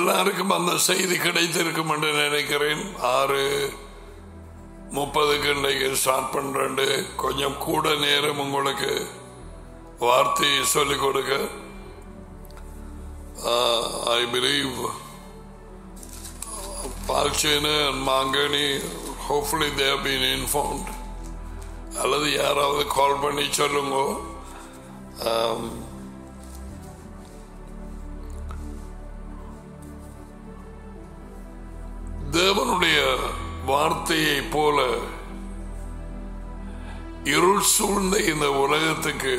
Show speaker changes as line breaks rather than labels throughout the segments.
எல்லாருக்கும் அந்த செய்தி கிடைத்திருக்கும் என்று நினைக்கிறேன் ஆறு முப்பதுக்கு இன்றைக்கு ஸ்டார்ட் பண்றேன் கொஞ்சம் கூட நேரம் உங்களுக்கு வார்த்தையை சொல்லிக் கொடுக்க ஐ பிலீவ் பால்ச்சேனு மாங்கனி ஹோப்ஃபுல்லி தேவ் பீன் இன்ஃபார்ம்ட் அல்லது யாராவது கால் பண்ணி சொல்லுங்க Um, தேவனுடைய வார்த்தையை போல இருள் சூழ்ந்த இந்த உலகத்துக்கு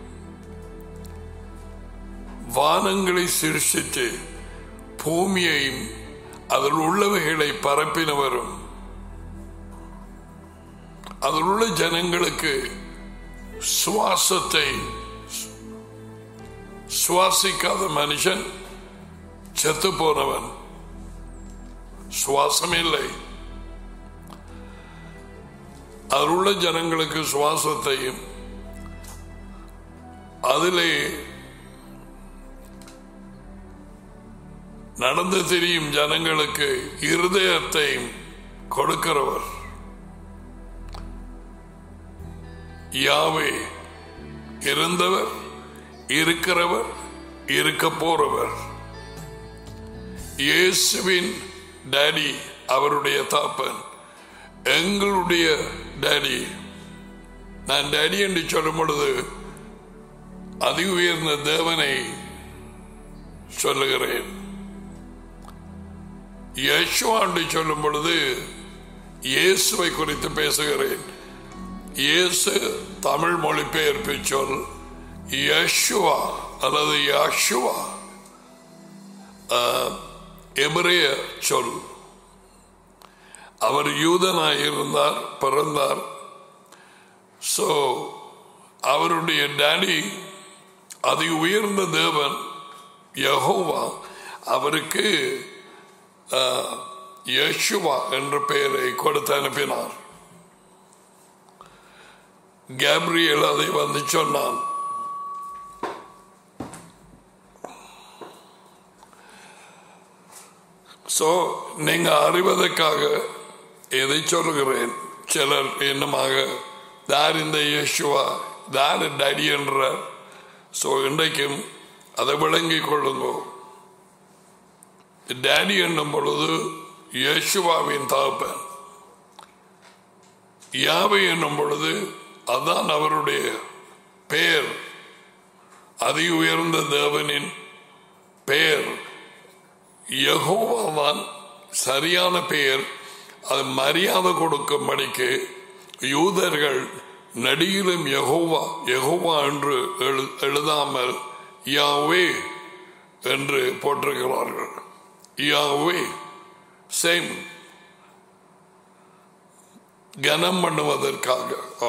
வானங்களை சிருஷ்டித்து பூமியையும் அதில் உள்ளவைகளை பரப்பினவரும் அதில் உள்ள ஜனங்களுக்கு சுவாசத்தை சுவாசிக்காத மனுஷன் செத்து போனவன் சுவாசம் இல்லை அதில் உள்ள ஜனங்களுக்கு சுவாசத்தையும் அதிலே நடந்து திரியும் ஜனங்களுக்கு இருதயத்தையும் கொடுக்கிறவர் யாவே இருந்தவர் இருக்கிறவர் இருக்க போறவர் இயேசுவின் டேடி அவருடைய தாப்பன் எங்களுடைய டேடி நான் டேடி என்று சொல்லும் பொழுது அதி உயர்ந்த தேவனை சொல்லுகிறேன் யேசுவா என்று சொல்லும் பொழுது இயேசுவை குறித்து பேசுகிறேன் இயேசு தமிழ் மொழிபெயர்ப்பு சொல் யஷுவா அல்லது யாஷுவா எபிரேய சொல் அவர் யூதனாய் இருந்தார் பிறந்தார் சோ அவருடைய டேடி அதி உயர்ந்த தேவன் யஹோவா அவருக்கு யஷுவா என்ற பெயரை கொடுத்து அனுப்பினார் கேப்ரியல் அதை வந்து சொன்னான் சோ நீங்க அறிவதற்காக எதை சொல்லுகிறேன் சிலர் என்னமாக தார் இந்த யேசுவா தார் டடி என்ற சோ இன்றைக்கும் அதை விளங்கிக் கொள்ளுங்க டேடி என்னும் பொழுது யேசுவாவின் தகப்பன் யாவை என்னும் பொழுது அதான் அவருடைய பெயர் அதி உயர்ந்த தேவனின் பெயர் யகோவாதான் சரியான பெயர் அது மரியாதை கொடுக்கும்படிக்கு யூதர்கள் நடியிலும் யகோவா யகோவா என்று எழு எழுதாமல் யாவே என்று போட்டிருக்கிறார்கள் யாவே சேம் கனம் பண்ணுவதற்காக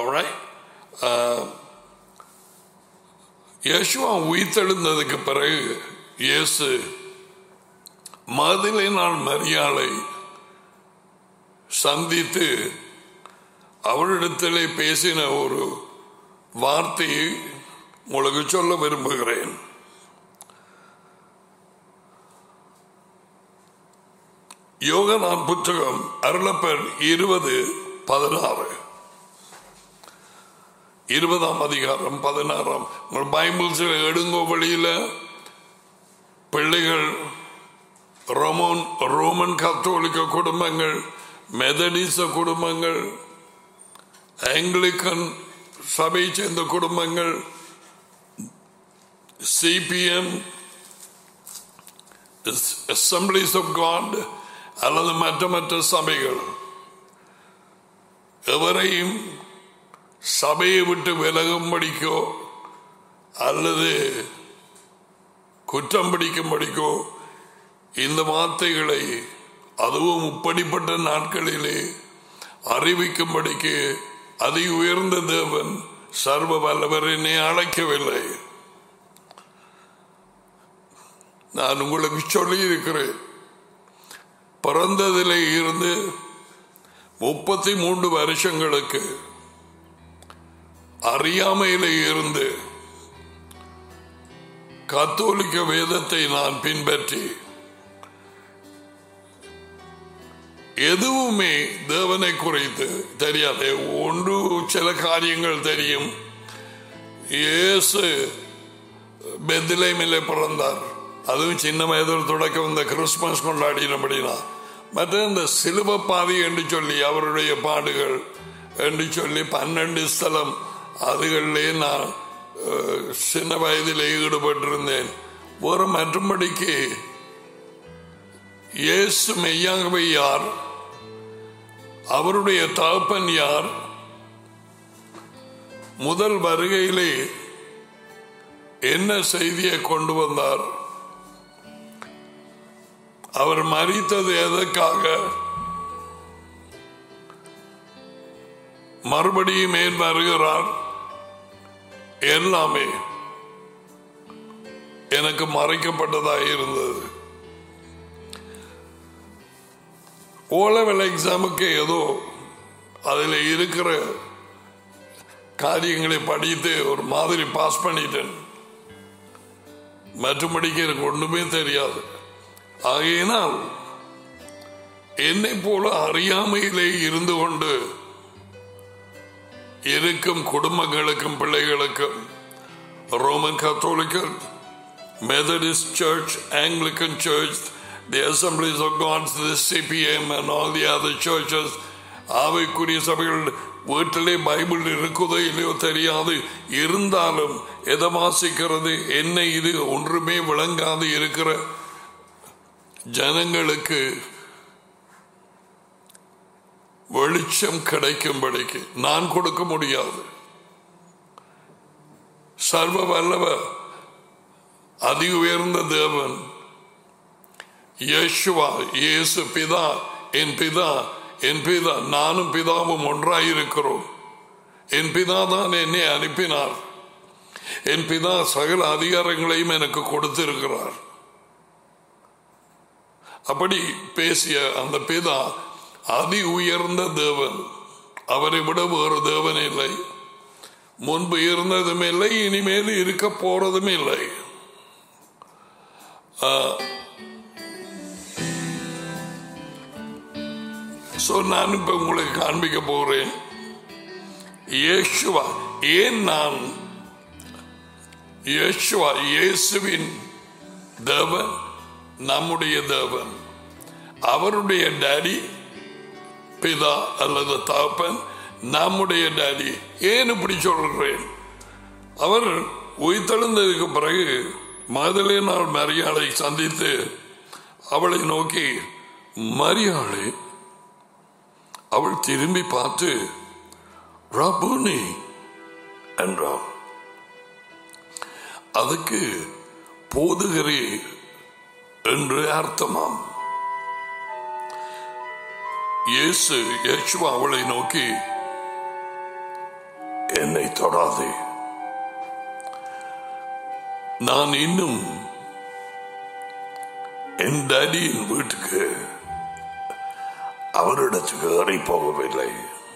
யேசுவா உயிர்த்தெழுந்ததுக்கு பிறகு இயேசு மதிலினால் மரியாதை சந்தித்து அவரிடத்திலே பேசின ஒரு வார்த்தையை உங்களுக்கு சொல்ல விரும்புகிறேன் யோகநாத் புத்தகம் அருளப்பர் இருபது பதினாறு இருபதாம் அதிகாரம் பதினாறாம் உங்கள் பைபிள்ஸில் எடுங்கோ வழியில் பிள்ளைகள் ரோமன் ரோமன் கத்தோலிக்க குடும்பங்கள் மெதடிச குடும்பங்கள் ஆங்கிலிக்கன் சபை சேர்ந்த குடும்பங்கள் சிபிஎம் அசம்பிளிஸ் ஆஃப் காட் அல்லது மற்ற மற்ற சபைகள் எவரையும் சபையை விட்டு விலகும்படிக்கோ அல்லது குற்றம் பிடிக்கும்படிக்கோ இந்த வார்த்தைகளை அதுவும் இப்படிப்பட்ட நாட்களிலே அறிவிக்கும்படிக்கு அதி உயர்ந்த தேவன் சர்வ வல்லவர் என்னை அழைக்கவில்லை நான் உங்களுக்கு சொல்லி இருக்கிறேன் பிறந்ததிலே இருந்து முப்பத்தி மூன்று வருஷங்களுக்கு அறியாமையிலே இருந்து கத்தோலிக்க வேதத்தை நான் பின்பற்றி எதுவுமே தேவனை குறித்து தெரியாது ஒன்று சில காரியங்கள் தெரியும் இயேசு பெத்திலேமில்லை பிறந்தார் அதுவும் சின்ன வயதில் தொடக்கம் இந்த கிறிஸ்துமஸ் கொண்டாடினபடினா மற்ற இந்த சிலுவ பாவி என்று சொல்லி அவருடைய பாடுகள் என்று சொல்லி பன்னெண்டு ஸ்தலம் அதுகளிலே நான் அஹ், சின்ன வயதிலே ஈடுபட்டிருந்தேன் ஒரு மற்றும்படிக்கு இயேசு மெய்யாகவே யார் அவருடைய தகப்பன் யார் முதல் வருகையிலே என்ன செய்தியை கொண்டு வந்தார் அவர் மறித்தது எதற்காக மறுபடியும் ஏன் வருகிறார் எல்லாமே எனக்கு மறைக்கப்பட்டதாக இருந்தது ஓலவெல் எக்ஸாமுக்கு ஏதோ அதில் இருக்கிற காரியங்களை படித்து ஒரு மாதிரி பாஸ் பண்ணிட்டேன் மற்றபடிக்கு எனக்கு ஒன்றுமே தெரியாது ஆகையினால் என்னை போல அறியாமையிலே இருந்து கொண்டு இருக்கும் குடும்பங்களுக்கும் பிள்ளைகளுக்கும் Roman Catholic Methodist church Anglican church the Assemblies of Gods the CPM and all the other churches ஆவைக்குரிய சபைகள் வீட்டிலே பைபிள் இருக்குதோ இல்லையோ தெரியாது இருந்தாலும் எதை வாசிக்கிறது என்ன இது ஒன்றுமே விளங்காது இருக்கிற ஜனங்களுக்கு வெளிச்சம் கிடைக்கும்படிக்கு நான் கொடுக்க முடியாது சர்வ வல்லவ அதி உயர்ந்த தேவன் யேசுவா இயேசு பிதா என் பிதா என் பிதா நானும் பிதாவும் ஒன்றாயிருக்கிறோம் என் பிதா தான் என்னை அனுப்பினார் என் பிதா சகல அதிகாரங்களையும் எனக்கு கொடுத்திருக்கிறார் அப்படி பேசிய அந்த பிதா அதி உயர்ந்த தேவன் அவரை விட வேறு தேவன் இல்லை முன்பு இருந்ததும் இல்லை இனிமேல் இருக்க போறதும் இல்லை சோ நான் இப்ப உங்களுக்கு காண்பிக்க போறேன் இயேசுவா ஏன் நான் இயேசுவா இயேசுவின் தேவன் நம்முடைய தேவன் அவருடைய டாடி பிதா அல்லது தாப்பன் நம்முடைய டாடி ஏன் இப்படி சொல்றேன் அவர் உயிர்த்தெழுந்ததுக்கு பிறகு மதுரை நாள் மரியாதை சந்தித்து அவளை நோக்கி மரியாதை அவள் திரும்பி பார்த்து ரபுனி என்றாள் அதுக்கு போதுகிறே என்று அர்த்தமாம் இயேசு இயேசுவா அவளை நோக்கி என்னை தொடாதே நான் இன்னும் என் டேடியின் வீட்டுக்கு அவரிடத்துக்கு ஏறி போகவில்லை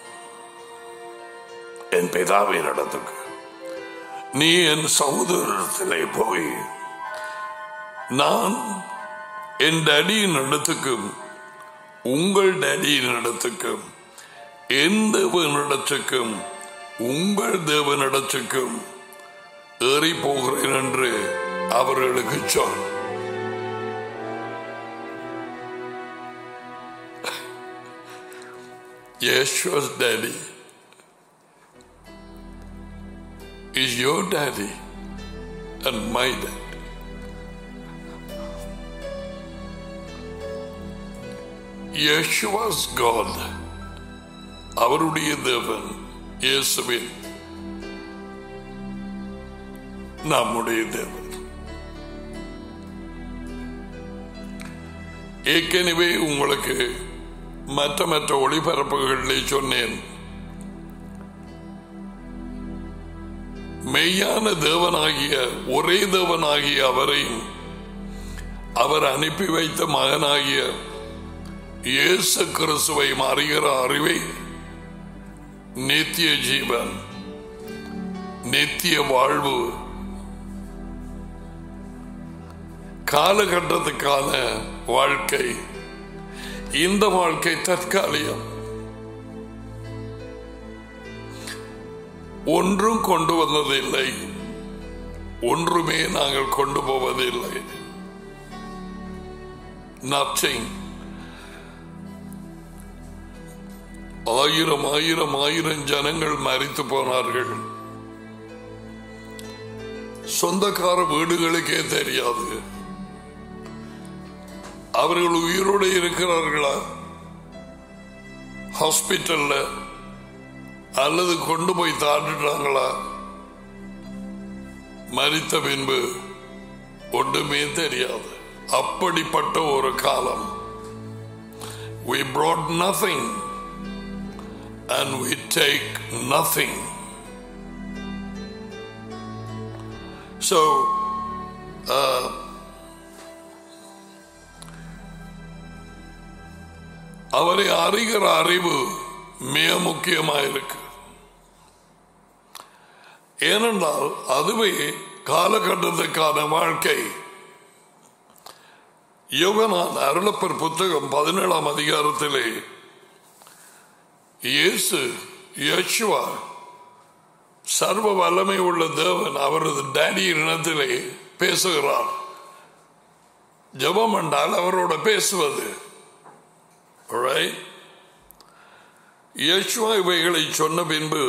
என் பிதாவின் இடத்துக்கு நீ என் சகோதரத்திலே போய் நான் என் டேடியின் இடத்துக்கும் உங்கள் டேடியின் இடத்துக்கும் என் தேவனிடத்துக்கும் உங்கள் தேவனிடத்துக்கும் ஏறி போகிறேன் என்று அவர்களுக்கு சொல் Yeshua's daddy is your daddy and my dad. Yeshua's God, அவருடைய தேவன் இயேசுவின் நம்முடைய தேவன் ஏற்கனவே உங்களுக்கு மற்ற மற்ற ஒளிபரப்புகளிலே சொன்னேன் மெய்யான தேவனாகிய ஒரே தேவனாகிய அவரையும் அவர் அனுப்பி வைத்த மகனாகிய இயேசு கிறிஸ்துவை அறிகிற அறிவை நித்திய ஜீவன் நித்திய வாழ்வு காலகட்டத்துக்கான வாழ்க்கை இந்த வாழ்க்கை தற்காலிகம் ஒன்றும் கொண்டு வந்ததில்லை ஒன்றுமே நாங்கள் கொண்டு போவதில்லை நத்திங் ஆயிரம் ஆயிரம் ஆயிரம் ஜனங்கள் மறித்து போனார்கள் சொந்தக்கார வீடுகளுக்கே தெரியாது அவர்கள் உயிரோடு இருக்கிறார்களா ஹாஸ்பிட்டல்ல அல்லது கொண்டு போய் தாண்டுட்டாங்களா மறித்த பின்பு ஒன்றுமே தெரியாது அப்படிப்பட்ட ஒரு காலம் we brought nothing and we take nothing so uh, அவரை அறிகிற அறிவு மிக முக்கியமாயிருக்கு ஏனென்றால் அதுவே காலகட்டத்துக்கான வாழ்க்கை யோகனான் அருளப்பர் புத்தகம் பதினேழாம் அதிகாரத்திலே இயேசு யேசுவா சர்வ வல்லமை உள்ள தேவன் அவரது டேடி இனத்திலே பேசுகிறார் ஜபம் என்றால் அவரோட பேசுவது யேசுவா இவைகளை சொன்ன பின்பு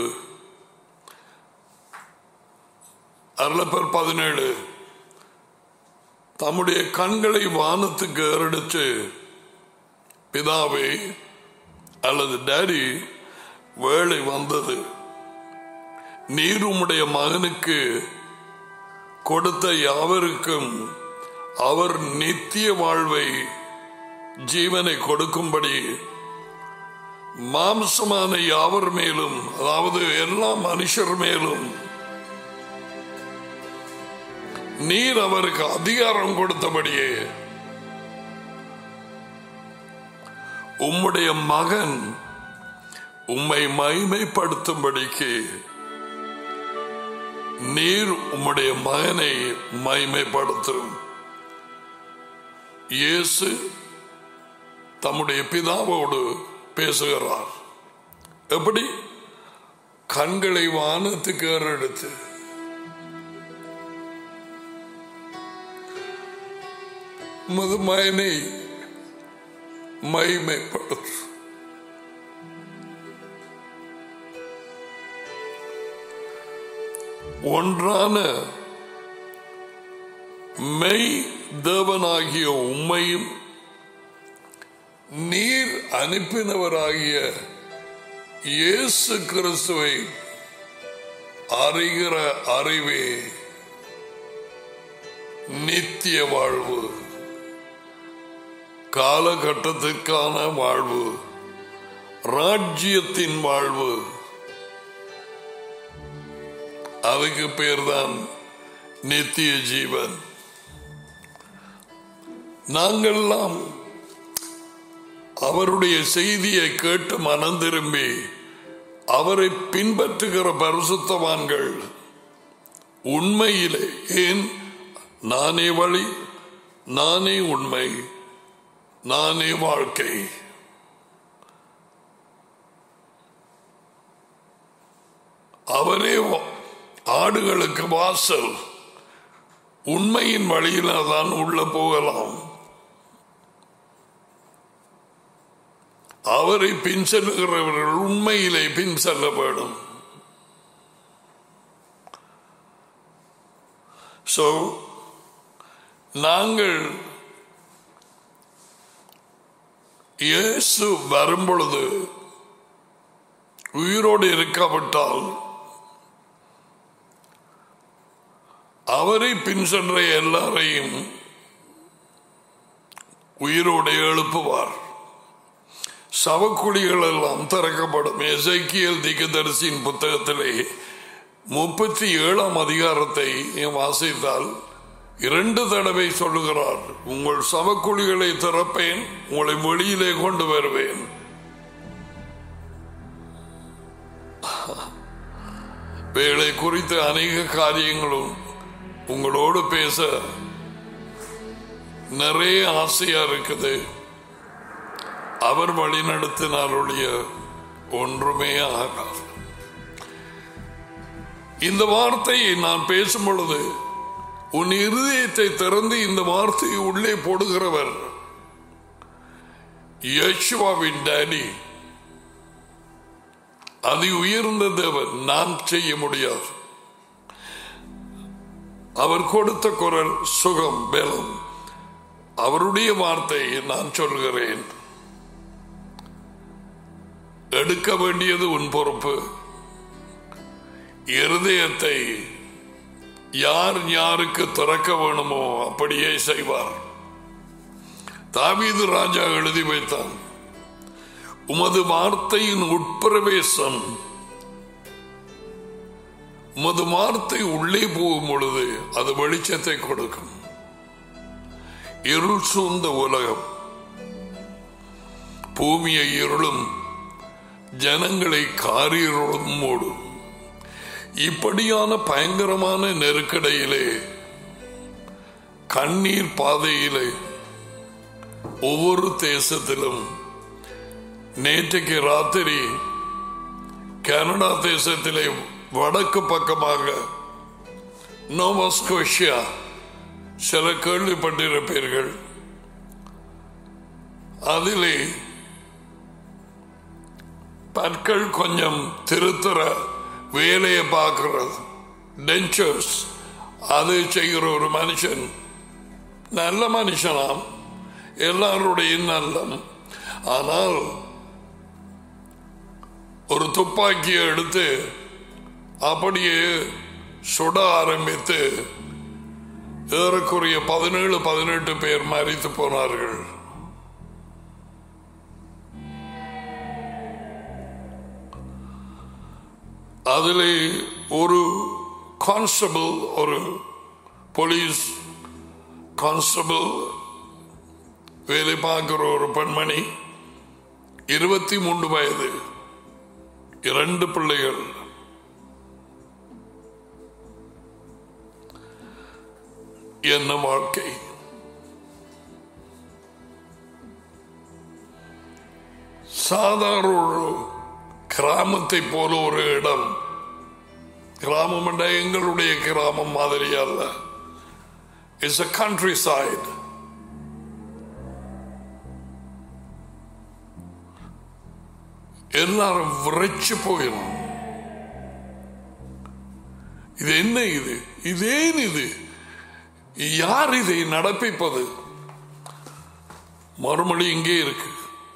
அருளப்பர் பதினேழு தம்முடைய கண்களை வானத்துக்கு ஏறெடுத்து பிதாவே அல்லது டேடி வேலை வந்தது நீர் உம்முடைய மகனுக்கு கொடுத்த யாவருக்கும் அவர் நித்திய வாழ்வை ஜீவனை கொடுக்கும்படி மாம்சமான யாவர் மேலும் அதாவது எல்லா மனுஷர் மேலும் நீர் அவருக்கு அதிகாரம் கொடுத்தபடியே உம்முடைய மகன் உம்மை மைமைப்படுத்தும்படிக்கு நீர் உம்முடைய மகனை மைமைப்படுத்தும் இயேசு தம்முடைய பிதாவோடு பேசுகிறார் எப்படி கண்களை வானத்துக்கு ஏறெடுத்து மதுமயனை மைமைப்படுத்து ஒன்றான மெய் தேவனாகிய உம்மையும் நீர் அனுப்பினவராகிய இயேசு கிறிஸ்துவை அறிகிற அறிவே நித்திய வாழ்வு காலகட்டத்திற்கான வாழ்வு ராஜ்யத்தின் வாழ்வு அதுக்கு பேர்தான் நித்திய ஜீவன் நாங்கள்லாம் அவருடைய செய்தியை கேட்டு மனம் திரும்பி அவரை பின்பற்றுகிற பரிசுத்தவான்கள் உண்மையிலே ஏன் நானே வழி நானே உண்மை நானே வாழ்க்கை அவரே ஆடுகளுக்கு வாசல் உண்மையின் வழியில தான் உள்ள போகலாம் அவரை பின் செல்லுகிறவர்கள் உண்மையிலே பின் செல்ல வேண்டும் சோ நாங்கள் இயேசு வரும் பொழுது உயிரோடு இருக்காவிட்டால் அவரை பின் சென்ற எல்லாரையும் உயிரோடு எழுப்புவார் சவக்குழிகள் எல்லாம் திறக்கப்படும் எசைக்கியல் திகதரிசியின் புத்தகத்திலே முப்பத்தி ஏழாம் அதிகாரத்தை வாசித்தால் இரண்டு தடவை சொல்லுகிறார் உங்கள் சவக்குழிகளை திறப்பேன் உங்களை வெளியிலே கொண்டு வருவேன் வேலை குறித்த அநேக காரியங்களும் உங்களோடு பேச நிறைய ஆசையா இருக்குது அவர் வழிநடத்தினாருடைய ஒன்றுமே ஆகாது இந்த வார்த்தையை நான் பேசும் பொழுது உன் இருதயத்தை திறந்து இந்த வார்த்தையை உள்ளே போடுகிறவர் யேசுவாவின் டேடி அதி உயர்ந்த தேவன் நான் செய்ய முடியாது அவர் கொடுத்த குரல் சுகம் பலம் அவருடைய வார்த்தையை நான் சொல்கிறேன் எடுக்க வேண்டியது உன் பொறுப்பு இருதயத்தை யார் யாருக்கு திறக்க வேணுமோ அப்படியே செய்வார் தாவீது ராஜா எழுதி வைத்தான் உமது வார்த்தையின் உட்பிரவேசம் உமது வார்த்தை உள்ளே போகும் பொழுது அது வெளிச்சத்தை கொடுக்கும் இருள் சூழ்ந்த உலகம் பூமியை இருளும் ஜனங்களை காரிருளும் மூடும் இப்படியான பயங்கரமான நெருக்கடியிலே கண்ணீர் பாதையிலே ஒவ்வொரு தேசத்திலும் நேற்றைக்கு ராத்திரி கனடா தேசத்திலே வடக்கு பக்கமாக நோவாஸ்கோஷியா சில கேள்விப்பட்டிருப்பீர்கள் அதிலே பற்கள் கொஞ்சம் திருத்துற வேலையை பார்க்கிறது டென்ச்சர்ஸ் அது செய்கிற ஒரு மனுஷன் நல்ல மனுஷனாம் எல்லாருடைய நல்லம் ஆனால் ஒரு துப்பாக்கியை எடுத்து அப்படியே சுட ஆரம்பித்து ஏறக்குறைய பதினேழு பதினெட்டு பேர் மறித்து போனார்கள் அதில் ஒரு கான்ஸ்டபிள் ஒரு போலீஸ் கான்ஸ்டபிள் வேலை பார்க்கிற ஒரு பெண்மணி இருபத்தி மூன்று வயது இரண்டு பிள்ளைகள் என்ன வாழ்க்கை சாதாரண ஒரு கிராமத்தை போல ஒரு இடம் கிராமம் என்ற எங்களுடைய கிராமம் மாதிரி அல்ல இட்ஸ் அ கண்ட்ரி சைடு எல்லாரும் விரைச்சு போயிடும் இது என்ன இது இதேன் இது யார் இதை நடப்பிப்பது மறுமொழி இங்கே இருக்கு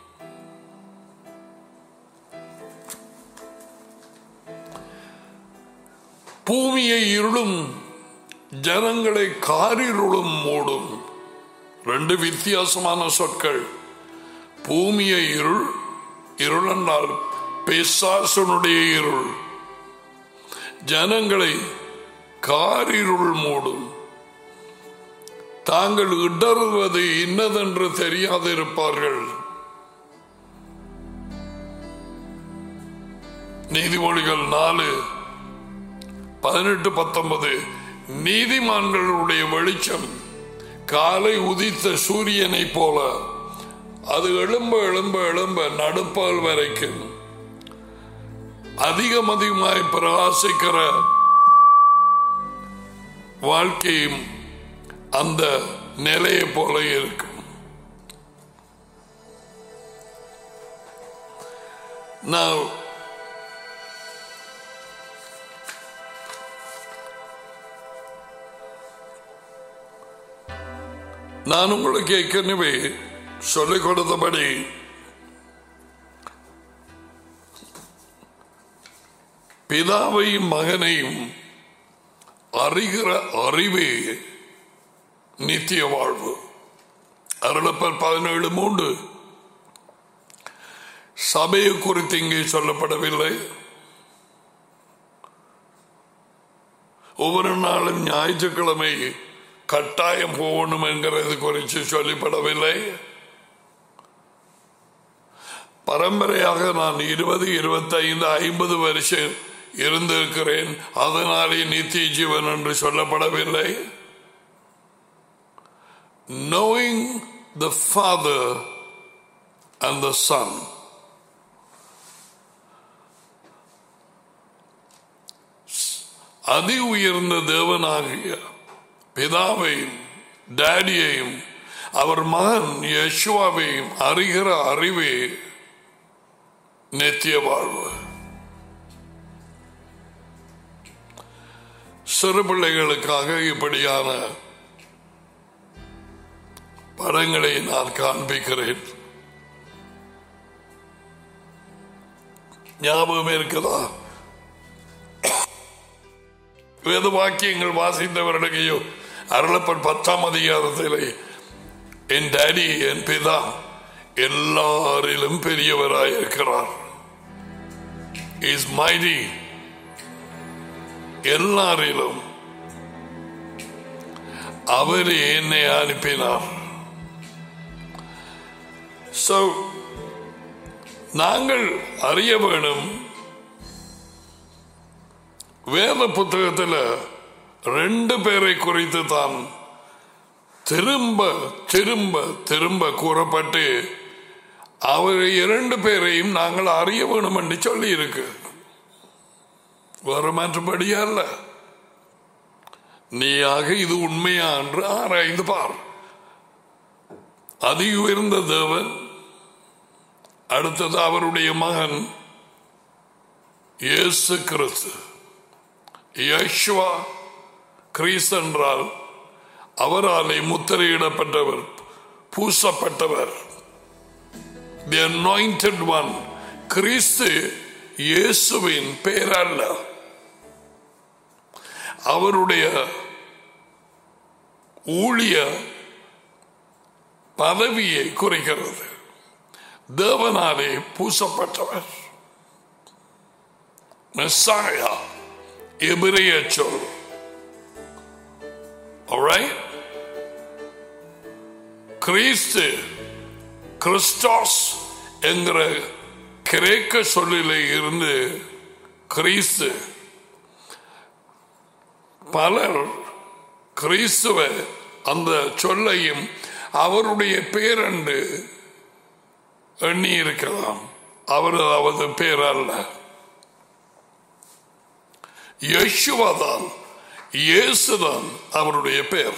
பூமியை இருளும் ஜனங்களை காரிருளும் மூடும் ரெண்டு வித்தியாசமான சொற்கள் பூமியை இருள் இருள் என்றால் பேசாசனுடைய இருள் ஜனங்களை காரிருள் மூடும் தாங்கள் இடறுவது இன்னதென்று தெரியாதிருப்பார்கள் நீதிமொழிகள் நாலு பதினெட்டு பத்தொன்பது நீதிமான்களுடைய வெளிச்சம் காலை உதித்த சூரியனை போல அது எழும்ப எழும்ப எழும்ப நடுப்பால் வரைக்கும் அதிகம் அதிகமாய் பிரகாசிக்கிற வாழ்க்கையும் அந்த நிலையை போல இருக்கும் நான் நான் உங்களுக்கு ஏற்கனவே சொல்லிக் கொடுத்தபடி பிதாவையும் மகனையும் அறிகிற அறிவே நித்திய வாழ்வு அருளப்பர் பதினேழு மூன்று சபையை குறித்து இங்கே சொல்லப்படவில்லை ஒவ்வொரு நாளும் ஞாயிற்றுக்கிழமை கட்டாயம் போகணும் என்கிறது குறித்து சொல்லப்படவில்லை பரம்பரையாக நான் இருபது இருபத்தைந்து ஐம்பது வருஷம் இருந்திருக்கிறேன் அதனாலே நித்திய ஜீவன் என்று சொல்லப்படவில்லை knowing the Father and the Son. அதி உயர்ந்த தேவனாகிய பிதாவையும் டேடியையும் அவர் மகன் யசுவாவையும் அறிகிற அறிவே நித்திய வாழ்வு சிறு பிள்ளைகளுக்காக இப்படியான படங்களை நான் காண்பிக்கிறேன் ஞாபகம் இருக்குதா வேத வாக்கியங்கள் வாசித்தவர்களுக்கையோ அருளப்பன் பத்தாம் அதிகாரத்திலே என் டாடி என் பிதா எல்லாரிலும் பெரியவராயிருக்கிறார் இஸ் மைடி எல்லாரிலும் அவரே என்னை அனுப்பினார் So, நாங்கள் அறிய வேணும் வேத புத்தகத்தில் ரெண்டு பேரை குறித்து தான் திரும்ப திரும்ப திரும்ப கூறப்பட்டு அவர் இரண்டு பேரையும் நாங்கள் அறிய வேணும் என்று சொல்லி இருக்கு வேற மாற்றப்படியா அல்ல நீயாக இது உண்மையா என்று ஆராய்ந்து பார் அதி உயர்ந்த தேவன் அடுத்தது அவருடைய மகன் இயேசு கிறிஸ்து யஷ்வா கிறிஸ்து என்றால் அவராலே முத்திரையிடப்பட்டவர் பூசப்பட்டவர் தி அனாயிண்டட் ஒன் கிறிஸ்து இயேசுவின் பேரல்ல அவருடைய ஊழிய பதவியை குறைக்கிறது தேவனாலே பூசப்பட்டவர் மெஸ்ஸாயா எபிரைய சொல் Alright? கிறிஸ்து கிறிஸ்டாஸ் என்கிற கிரேக்க சொல்லிலே இருந்து கிறிஸ்து பலர் கிறிஸ்துவ அந்த சொல்லையும் அவருடைய பேரண்டு எண்ணி இருக்கலாம் அவரது பேர் அல்ல யசுவதான் இயேசுதான் அவருடைய பேர்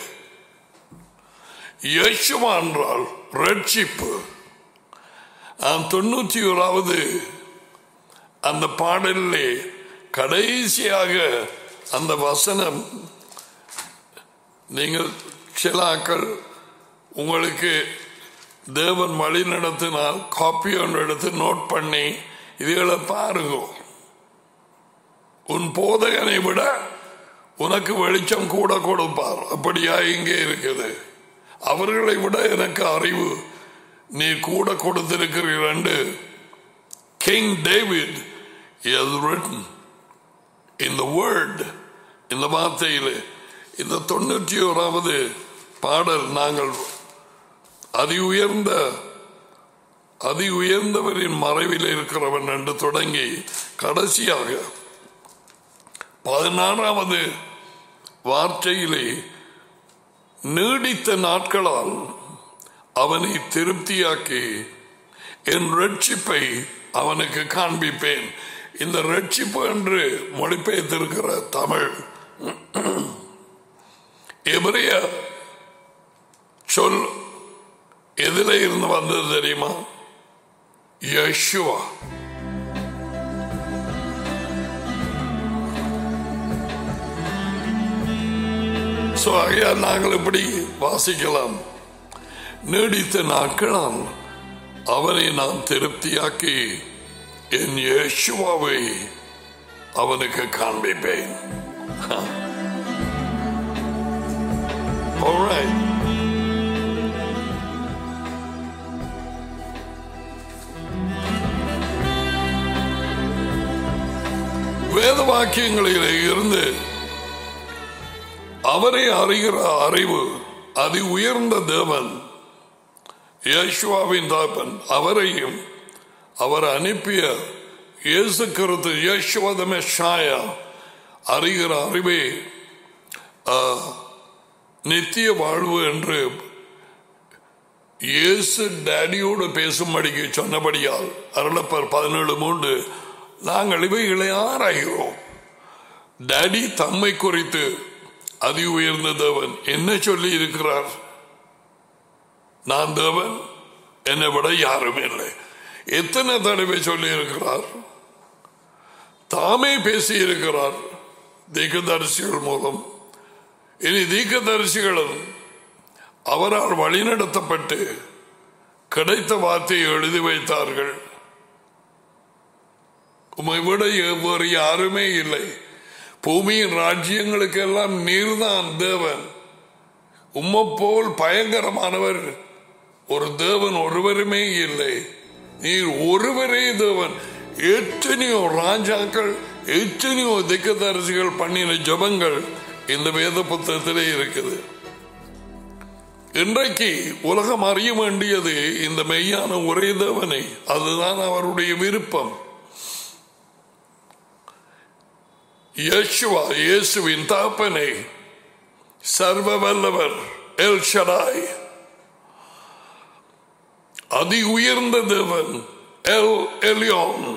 யசுவா என்றால் ரட்சிப்பு தொண்ணூற்றி ஓராவது அந்த பாடலிலே கடைசியாக அந்த வசனம் நீங்கள் சிலாக்கள் உங்களுக்கு தேவன் வழி நடத்தினால் காப்பி ஒன்று எடுத்து நோட் பண்ணி இதுகளை பாருங்க உன் போதகனை விட உனக்கு வெளிச்சம் கூட கொடுப்பார் அப்படியா இங்கே இருக்குது அவர்களை விட எனக்கு அறிவு நீ கூட கொடுத்திருக்கிறீர் கிங் டேவிட் written இந்த வேர்ட் இந்த வார்த்தையில் இந்த தொண்ணூற்றி ஓராவது பாடல் நாங்கள் அதி உயர்ந்த அதி உயர்ந்தவரின் மறைவில் இருக்கிறவன் என்று தொடங்கி கடைசியாக பதினாறாவது வார்த்தையிலே நீடித்த நாட்களால் அவனை திருப்தியாக்கி என் ரட்சிப்பை அவனுக்கு காண்பிப்பேன் இந்த ரட்சிப்பு என்று மொழிபெயர்த்திருக்கிற தமிழ் எபிரிய சொல் எதில இருந்து வந்தது தெரியுமா யஷுவா So, ஆகையால் நாங்கள் இப்படி வாசிக்கலாம் நீடித்த நாட்களால் அவனை நான் திருப்தியாக்கி என் யேசுவாவை அவனுக்கு காண்பிப்பேன் Alright. வேத வாக்கியங்களிலே இருந்து அவரை அறிகிற அறிவு அதி உயர்ந்த தேவன் யேசுவாவின் தாப்பன் அவரையும் அவர் அனுப்பிய இயேசு கருத்து யேசுவதமே ஷாயா அறிகிற அறிவே நித்திய வாழ்வு என்று இயேசு டேடியோடு பேசும்படிக்கு சொன்னபடியால் அருளப்பர் பதினேழு மூன்று நாங்கள் இவைகளை ஆராய்கிறோம் டேடி தம்மை குறித்து அதி உயர்ந்த தேவன் என்ன சொல்லி இருக்கிறார் நான் தேவன் என்னை விட யாரும் இல்லை எத்தனை தடவை சொல்லி இருக்கிறார் தாமே பேசி இருக்கிறார் தீக்கதரிசிகள் மூலம் இனி தீக்கதரிசிகளும் அவரால் வழிநடத்தப்பட்டு கிடைத்த வார்த்தையை எழுதி வைத்தார்கள் உம்மை விட வேறு யாருமே இல்லை பூமியின் ராஜ்யங்களுக்கெல்லாம் நீர்தான் தேவன் உம்மை போல் பயங்கரமானவர் ஒரு தேவன் ஒருவருமே இல்லை நீர் ஒருவரே தேவன் எத்தனையோ ராஜாக்கள் எத்தனையோ திக்கதரிசிகள் பண்ணின ஜபங்கள் இந்த வேத புத்தகத்திலே இருக்குது இன்றைக்கு உலகம் அறிய வேண்டியது இந்த மெய்யான ஒரே தேவனை அதுதான் அவருடைய விருப்பம் யேசுவா இயேசுவின் தாப்பனை சர்வ வல்லவர் எல் ஷடாய் அதி உயர்ந்த தேவன் El Elyon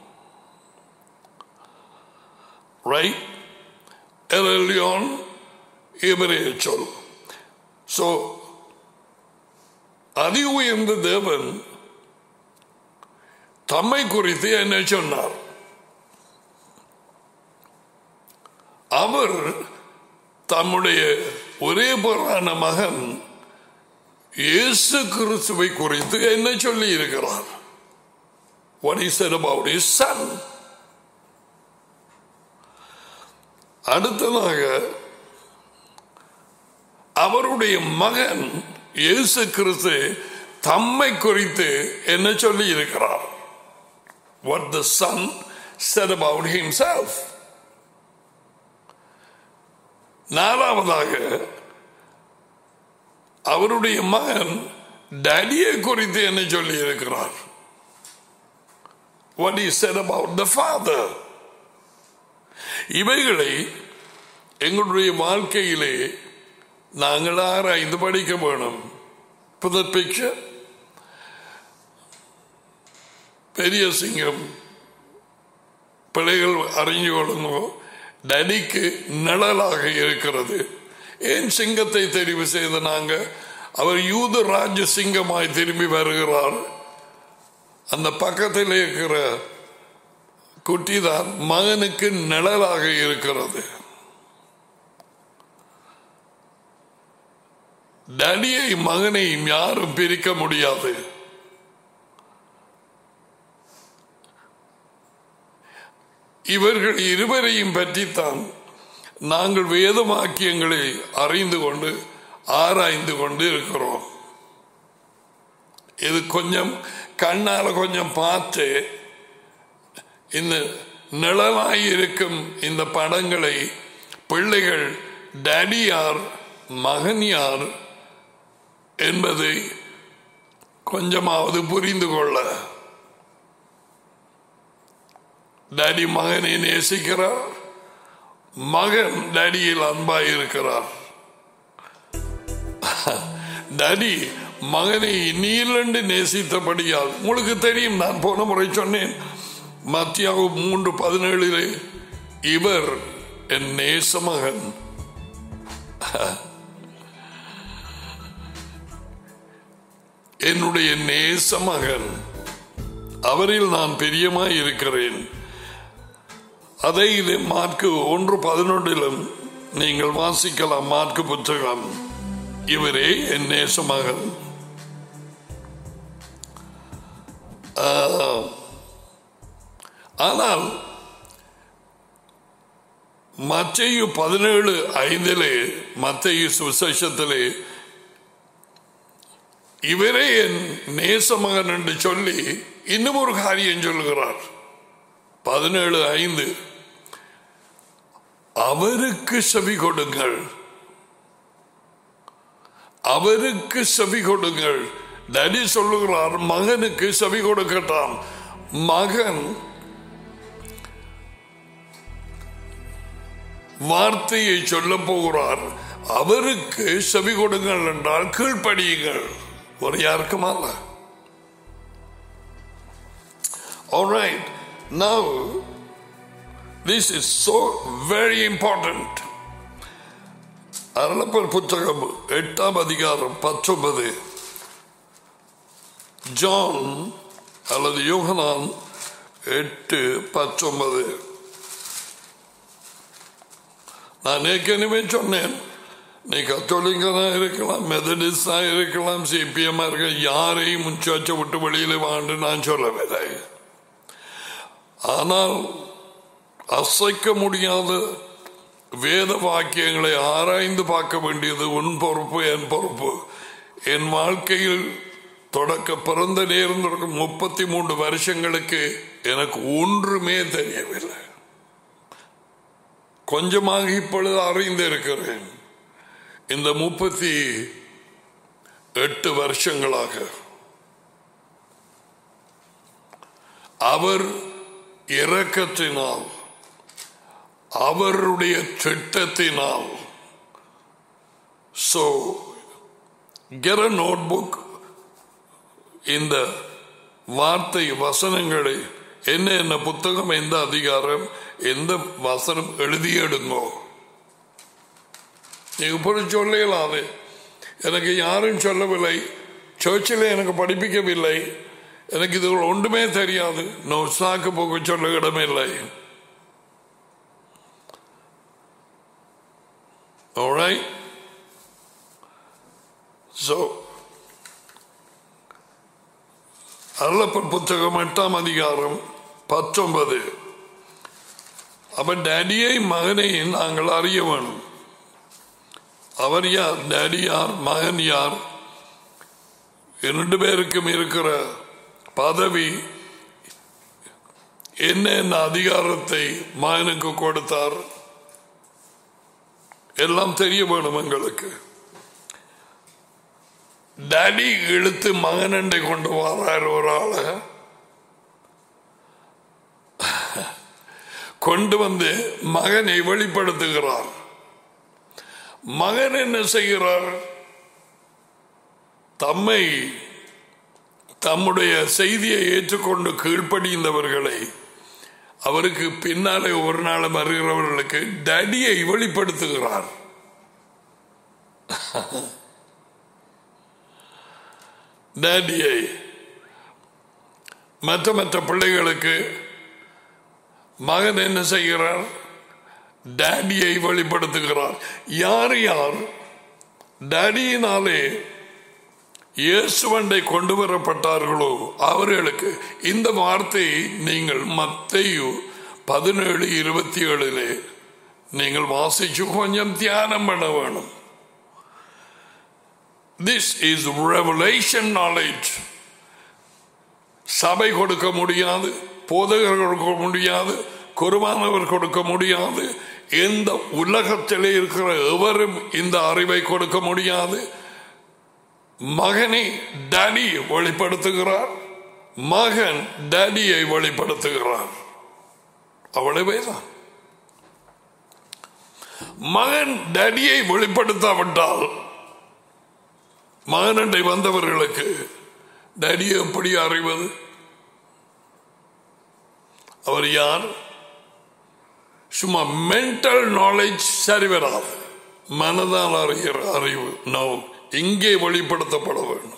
right El Elyon இவரைய சொல் சோ அதி உயர்ந்த தேவன் தம்மை குறித்து என்ன சொன்னார் அவர் தம்முடைய ஒரே பொருளான மகன் இயேசு கிறிஸ்துவை குறித்து என்ன சொல்லி இருக்கிறார் What he said about his son. அடுத்ததாக அவருடைய மகன் இயேசு கிறிஸ்து தம்மை குறித்து என்ன சொல்லி இருக்கிறார் What the son said about himself. நாலாவதாக அவருடைய மகன் டேடியை குறித்து என்ன சொல்லி இருக்கிறார் What he said about the father. இவைகளை எங்களுடைய வாழ்க்கையிலே நாங்கள் ஆராய்ந்து படிக்க வேணும் புதப்பிக்க பெரிய சிங்கம் பிள்ளைகள் அறிஞ்சு கொள்ளுங்க டடிக்கு நிழலாக இருக்கிறது ஏன் சிங்கத்தை தெரிவு செய்த நாங்க அவர் யூத ராஜ்ய சிங்கமாய் திரும்பி வருகிறார் அந்த பக்கத்தில் இருக்கிற குட்டிதான் மகனுக்கு நிழலாக இருக்கிறது டடியை மகனையும் யாரும் பிரிக்க முடியாது இவர்கள் இருவரையும் பற்றித்தான் நாங்கள் வேத வாக்கியங்களை அறிந்து கொண்டு ஆராய்ந்து கொண்டு இருக்கிறோம் இது கொஞ்சம் கண்ணால கொஞ்சம் பார்த்து இந்த நிழலாய் இருக்கும் இந்த படங்களை பிள்ளைகள் டேடி யார் மகன் யார் என்பதை கொஞ்சமாவது புரிந்து கொள்ள டாடி மகனை நேசிக்கிறார் மகன் டாடியில் அன்பாய் இருக்கிறார் டாடி மகனை நீலண்டு நேசித்தபடியால் உங்களுக்கு தெரியும் நான் போன முறை சொன்னேன் மத்தியாவு மூன்று பதினேழிலே இவர் என் நேச மகன் என்னுடைய நேச மகன் அவரில் நான் பிரியமாய் இருக்கிறேன் அதை இது மார்க்கு ஒன்று பதினொன்றிலும் நீங்கள் வாசிக்கலாம் மார்க்கு புத்தகம் இவரே என் நேச மகன் ஆனால் மத்தையு பதினேழு ஐந்திலே மத்தையு சுசேஷத்திலே இவரே என் நேசமகன் என்று சொல்லி இன்னும் ஒரு காரியம் சொல்லுகிறார் பதினேழு ஐந்து அவருக்கு செவி கொடுங்கள் அவருக்கு செவி கொடுங்கள் டடி சொல்லுகிறார் மகனுக்கு செவி கொடுக்கட்டாம் மகன் வார்த்தையை சொல்ல போகிறார் அவருக்கு செவி கொடுங்கள் என்றால் கீழ்ப்படியுங்கள் ஒரு யாருக்குமா இல்ல All right. Now, this is so very important. அருளப்பர் புத்தகம் எட்டாம் அதிகாரம் பத்தொன்பது ஜான் அல்லது யோகனான் எட்டு பத்தொன்பது நான் ஏற்கனவே சொன்னேன் நீ கத்தோலிக்கனா இருக்கலாம் மெதடிஸ்டா இருக்கலாம் சிபிஎம் இருக்க யாரையும் முன்சாச்ச விட்டு வெளியில வாண்டு நான் சொல்லவில்லை ஆனால் அசைக்க முடியாத வேத வாக்கியங்களை ஆராய்ந்து பார்க்க வேண்டியது உன் பொறுப்பு என் பொறுப்பு என் வாழ்க்கையில் தொடக்க பிறந்த நேரம் தொடக்கம் முப்பத்தி மூன்று வருஷங்களுக்கு எனக்கு ஒன்றுமே தெரியவில்லை கொஞ்சமாக இப்பொழுது அறிந்திருக்கிறேன் இந்த முப்பத்தி எட்டு வருஷங்களாக அவர் இரக்கத்தினால் அவருடைய திட்டத்தினால் so get a notebook இந்த வார்த்தை வசனங்களை என்ன என்ன புத்தகம் எந்த அதிகாரம் எந்த வசனம் எழுதி எடுங்கோ நீங்க இப்படி சொல்லலாது எனக்கு யாரும் சொல்லவில்லை சர்ச்சில் எனக்கு படிப்பிக்கவில்லை எனக்கு இது ஒன்றுமே தெரியாது நோசாக்கு போக சொல்ல இடமில்லை Alright? So, அருளப்பன் புத்தகம் எட்டாம் அதிகாரம் பத்தொன்பது அப்ப டேடியை மகனை நாங்கள் அறிய வேணும் அவர் யார் டேடி யார் மகன் யார் இரண்டு பேருக்கும் இருக்கிற பதவி என்ன என்ன அதிகாரத்தை மகனுக்கு கொடுத்தார் எல்லாம் தெரிய வேணும் எங்களுக்கு டேடி இழுத்து மகனண்டை கொண்டு வர்றார் ஒரு ஆளை கொண்டு வந்து மகனை வெளிப்படுத்துகிறார் மகன் என்ன செய்கிறார் தம்மை தம்முடைய செய்தியை ஏற்றுக்கொண்டு கீழ்ப்படிந்தவர்களை அவருக்கு பின்னாலே ஒரு நாள் வருகிறவர்களுக்கு டடியை வெளிப்படுத்துகிறார் டேடியை மற்ற மற்ற பிள்ளைகளுக்கு மகன் என்ன செய்கிறார் டேடியை வெளிப்படுத்துகிறார் யார் யார் டேடியினாலே இயேசுவண்டை கொண்டு வரப்பட்டார்களோ அவர்களுக்கு இந்த வார்த்தையை நீங்கள் மத்தையு பதினேழு இருபத்தி ஏழிலே நீங்கள் வாசிச்சு கொஞ்சம் தியானம் பண்ண வேணும் திஸ் இஸ் ரெவலேஷன் நாலேஜ் சபை கொடுக்க முடியாது போதகர் கொடுக்க முடியாது குருவானவர் கொடுக்க முடியாது எந்த உலகத்திலே இருக்கிற எவரும் இந்த அறிவை கொடுக்க முடியாது மகனை டேடி வெளிப்படுத்துகிறார் மகன் டேடியை வெளிப்படுத்துகிறார் அவ்வளவே தான் மகன் டேடியை வெளிப்படுத்தாவிட்டால் மகனண்டை வந்தவர்களுக்கு டேடியை எப்படி அறிவது அவர் யார் சும்மா மென்டல் நாலேஜ் சரி வராது மனதால் அறிகிற அறிவு நோ இங்கே வெளிப்படுத்தப்பட வேண்டும்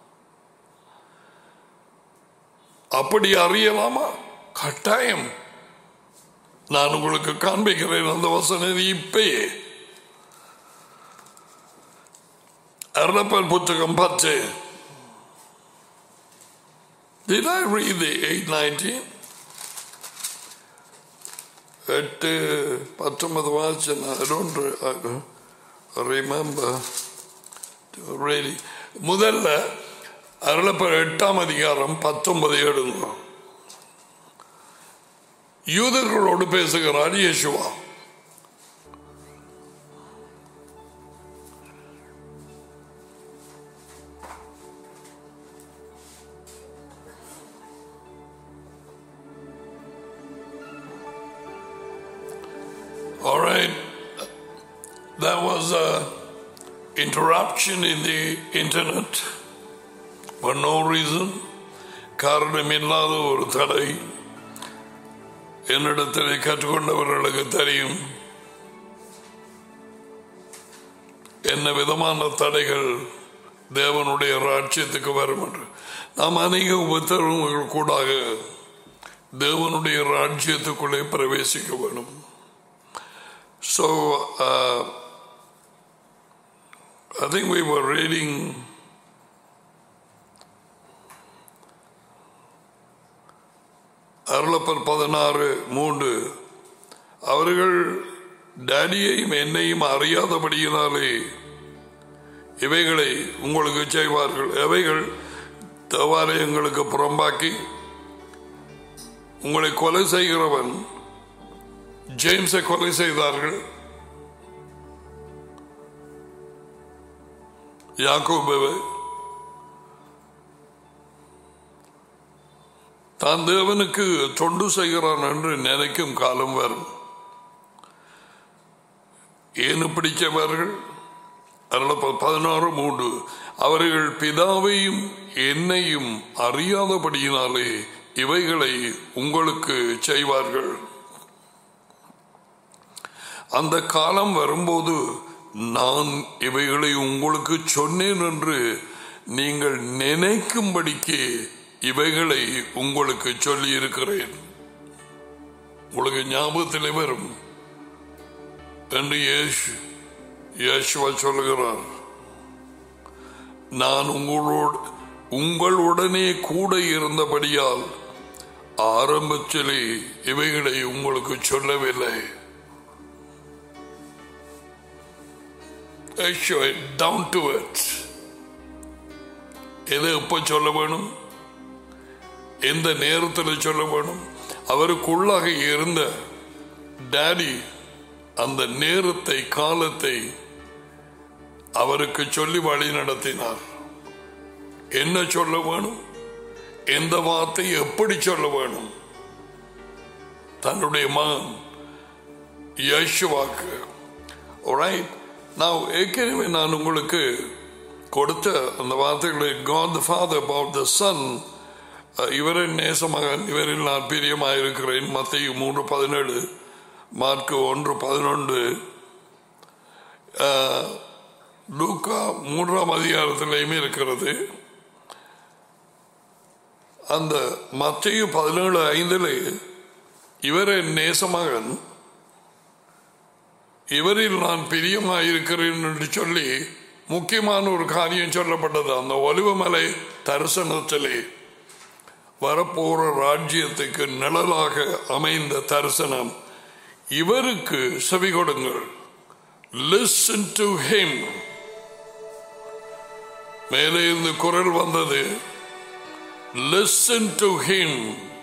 அப்படி அறியலாமா கட்டாயம் நான் உங்களுக்கு காண்பிக்கிறேன் அந்த வசனத்தை இப்பயே அருளப்பன் புத்தகம் பத்து Did I read the 819? எட்டு பத்தொன்பது வாசிச்சு I don't remember really முதல்ல அருளப்பர் எட்டாம் அதிகாரம் பத்தொன்பது எழுதுங்க யூதர்களோடு பேசுகிறார் இயேசுவா All right. There was a interruption in the internet. for no reason காரணமில்லாத ஒரு தடை என்னிடத்தில் கற்றுக்கொண்டவர்களுக்கு தெரியும் என்ன விதமான தடைகள் தேவனுடைய ராட்சியத்துக்கு வரும் என்று நாம் அநேக உபத்திரவங்கள் கூடாக தேவனுடைய ராஜ்யத்துக்குள்ளே பிரவேசிக்க வேணும் so I think we were reading அருளப்பர் பதினாறு மூன்று அவர்கள் டேடியையும் என்னையும் அறியாதபடியினாலே இவைகளை உங்களுக்கு செய்வார்கள் எவைகள் தேவாலயங்களுக்கு புறம்பாக்கி உங்களை கொலை செய்கிறவன் ஜேம்ஸை கொலை செய்தார்கள் யாக்கோபுவை தான் தேவனுக்கு தொண்டு செய்கிறான் என்று நினைக்கும் காலம் வரும் ஏன் பிடிச்சவர்கள் பதினாறு மூன்று அவர்கள் பிதாவையும் என்னையும் அறியாதபடியினாலே இவைகளை உங்களுக்கு செய்வார்கள் அந்த காலம் வரும்போது நான் இவைகளை உங்களுக்கு சொன்னேன் என்று நீங்கள் நினைக்கும்படிக்கு இவைகளை உங்களுக்கு சொல்லி இருக்கிறேன் உங்களுக்கு ஞாபகத்தில் வரும் என்று இயேசு இயேசுவா சொல்லுகிறார் நான் உங்களோடு உங்களுடனே கூட இருந்தபடியால் ஆரம்பத்திலே இவைகளை உங்களுக்கு சொல்லவில்லை டவுன் டு எதை எப்ப சொல்ல வேணும் எந்த நேரத்தில் சொல்ல வேணும் அவருக்குள்ளாக இருந்த டேடி அந்த நேரத்தை காலத்தை அவருக்கு சொல்லி வழி நடத்தினார் என்ன சொல்ல வேணும் எந்த வார்த்தை எப்படி சொல்ல வேணும் தன்னுடைய மகன் யேசுவாக்கு நான் ஏற்கனவே நான் உங்களுக்கு கொடுத்த அந்த வார்த்தைகளை God father about the son இவரின் நேசமகன் இவரில் நான் பிரியமாக இருக்கிறேன் மத்திய மூன்று பதினேழு மார்க்கு ஒன்று பதினொன்று லூக்கா மூன்றாம் அதிகாரத்திலையுமே இருக்கிறது அந்த மத்திய பதினேழு ஐந்தில் இவரின் நேசமகன் இவரில் நான் பிரியமாயிருக்கிறேன் என்று சொல்லி முக்கியமான ஒரு காரியம் சொல்லப்பட்டது அந்த ஒலிவமலை தரிசனத்திலே வரப்போற ராஜ்யத்துக்கு நிழலாக அமைந்த தரிசனம் இவருக்கு செவி கொடுங்கள் லிசன் டு ஹிம் மேலே இருந்து குரல் வந்தது லிசன் டு ஹிம்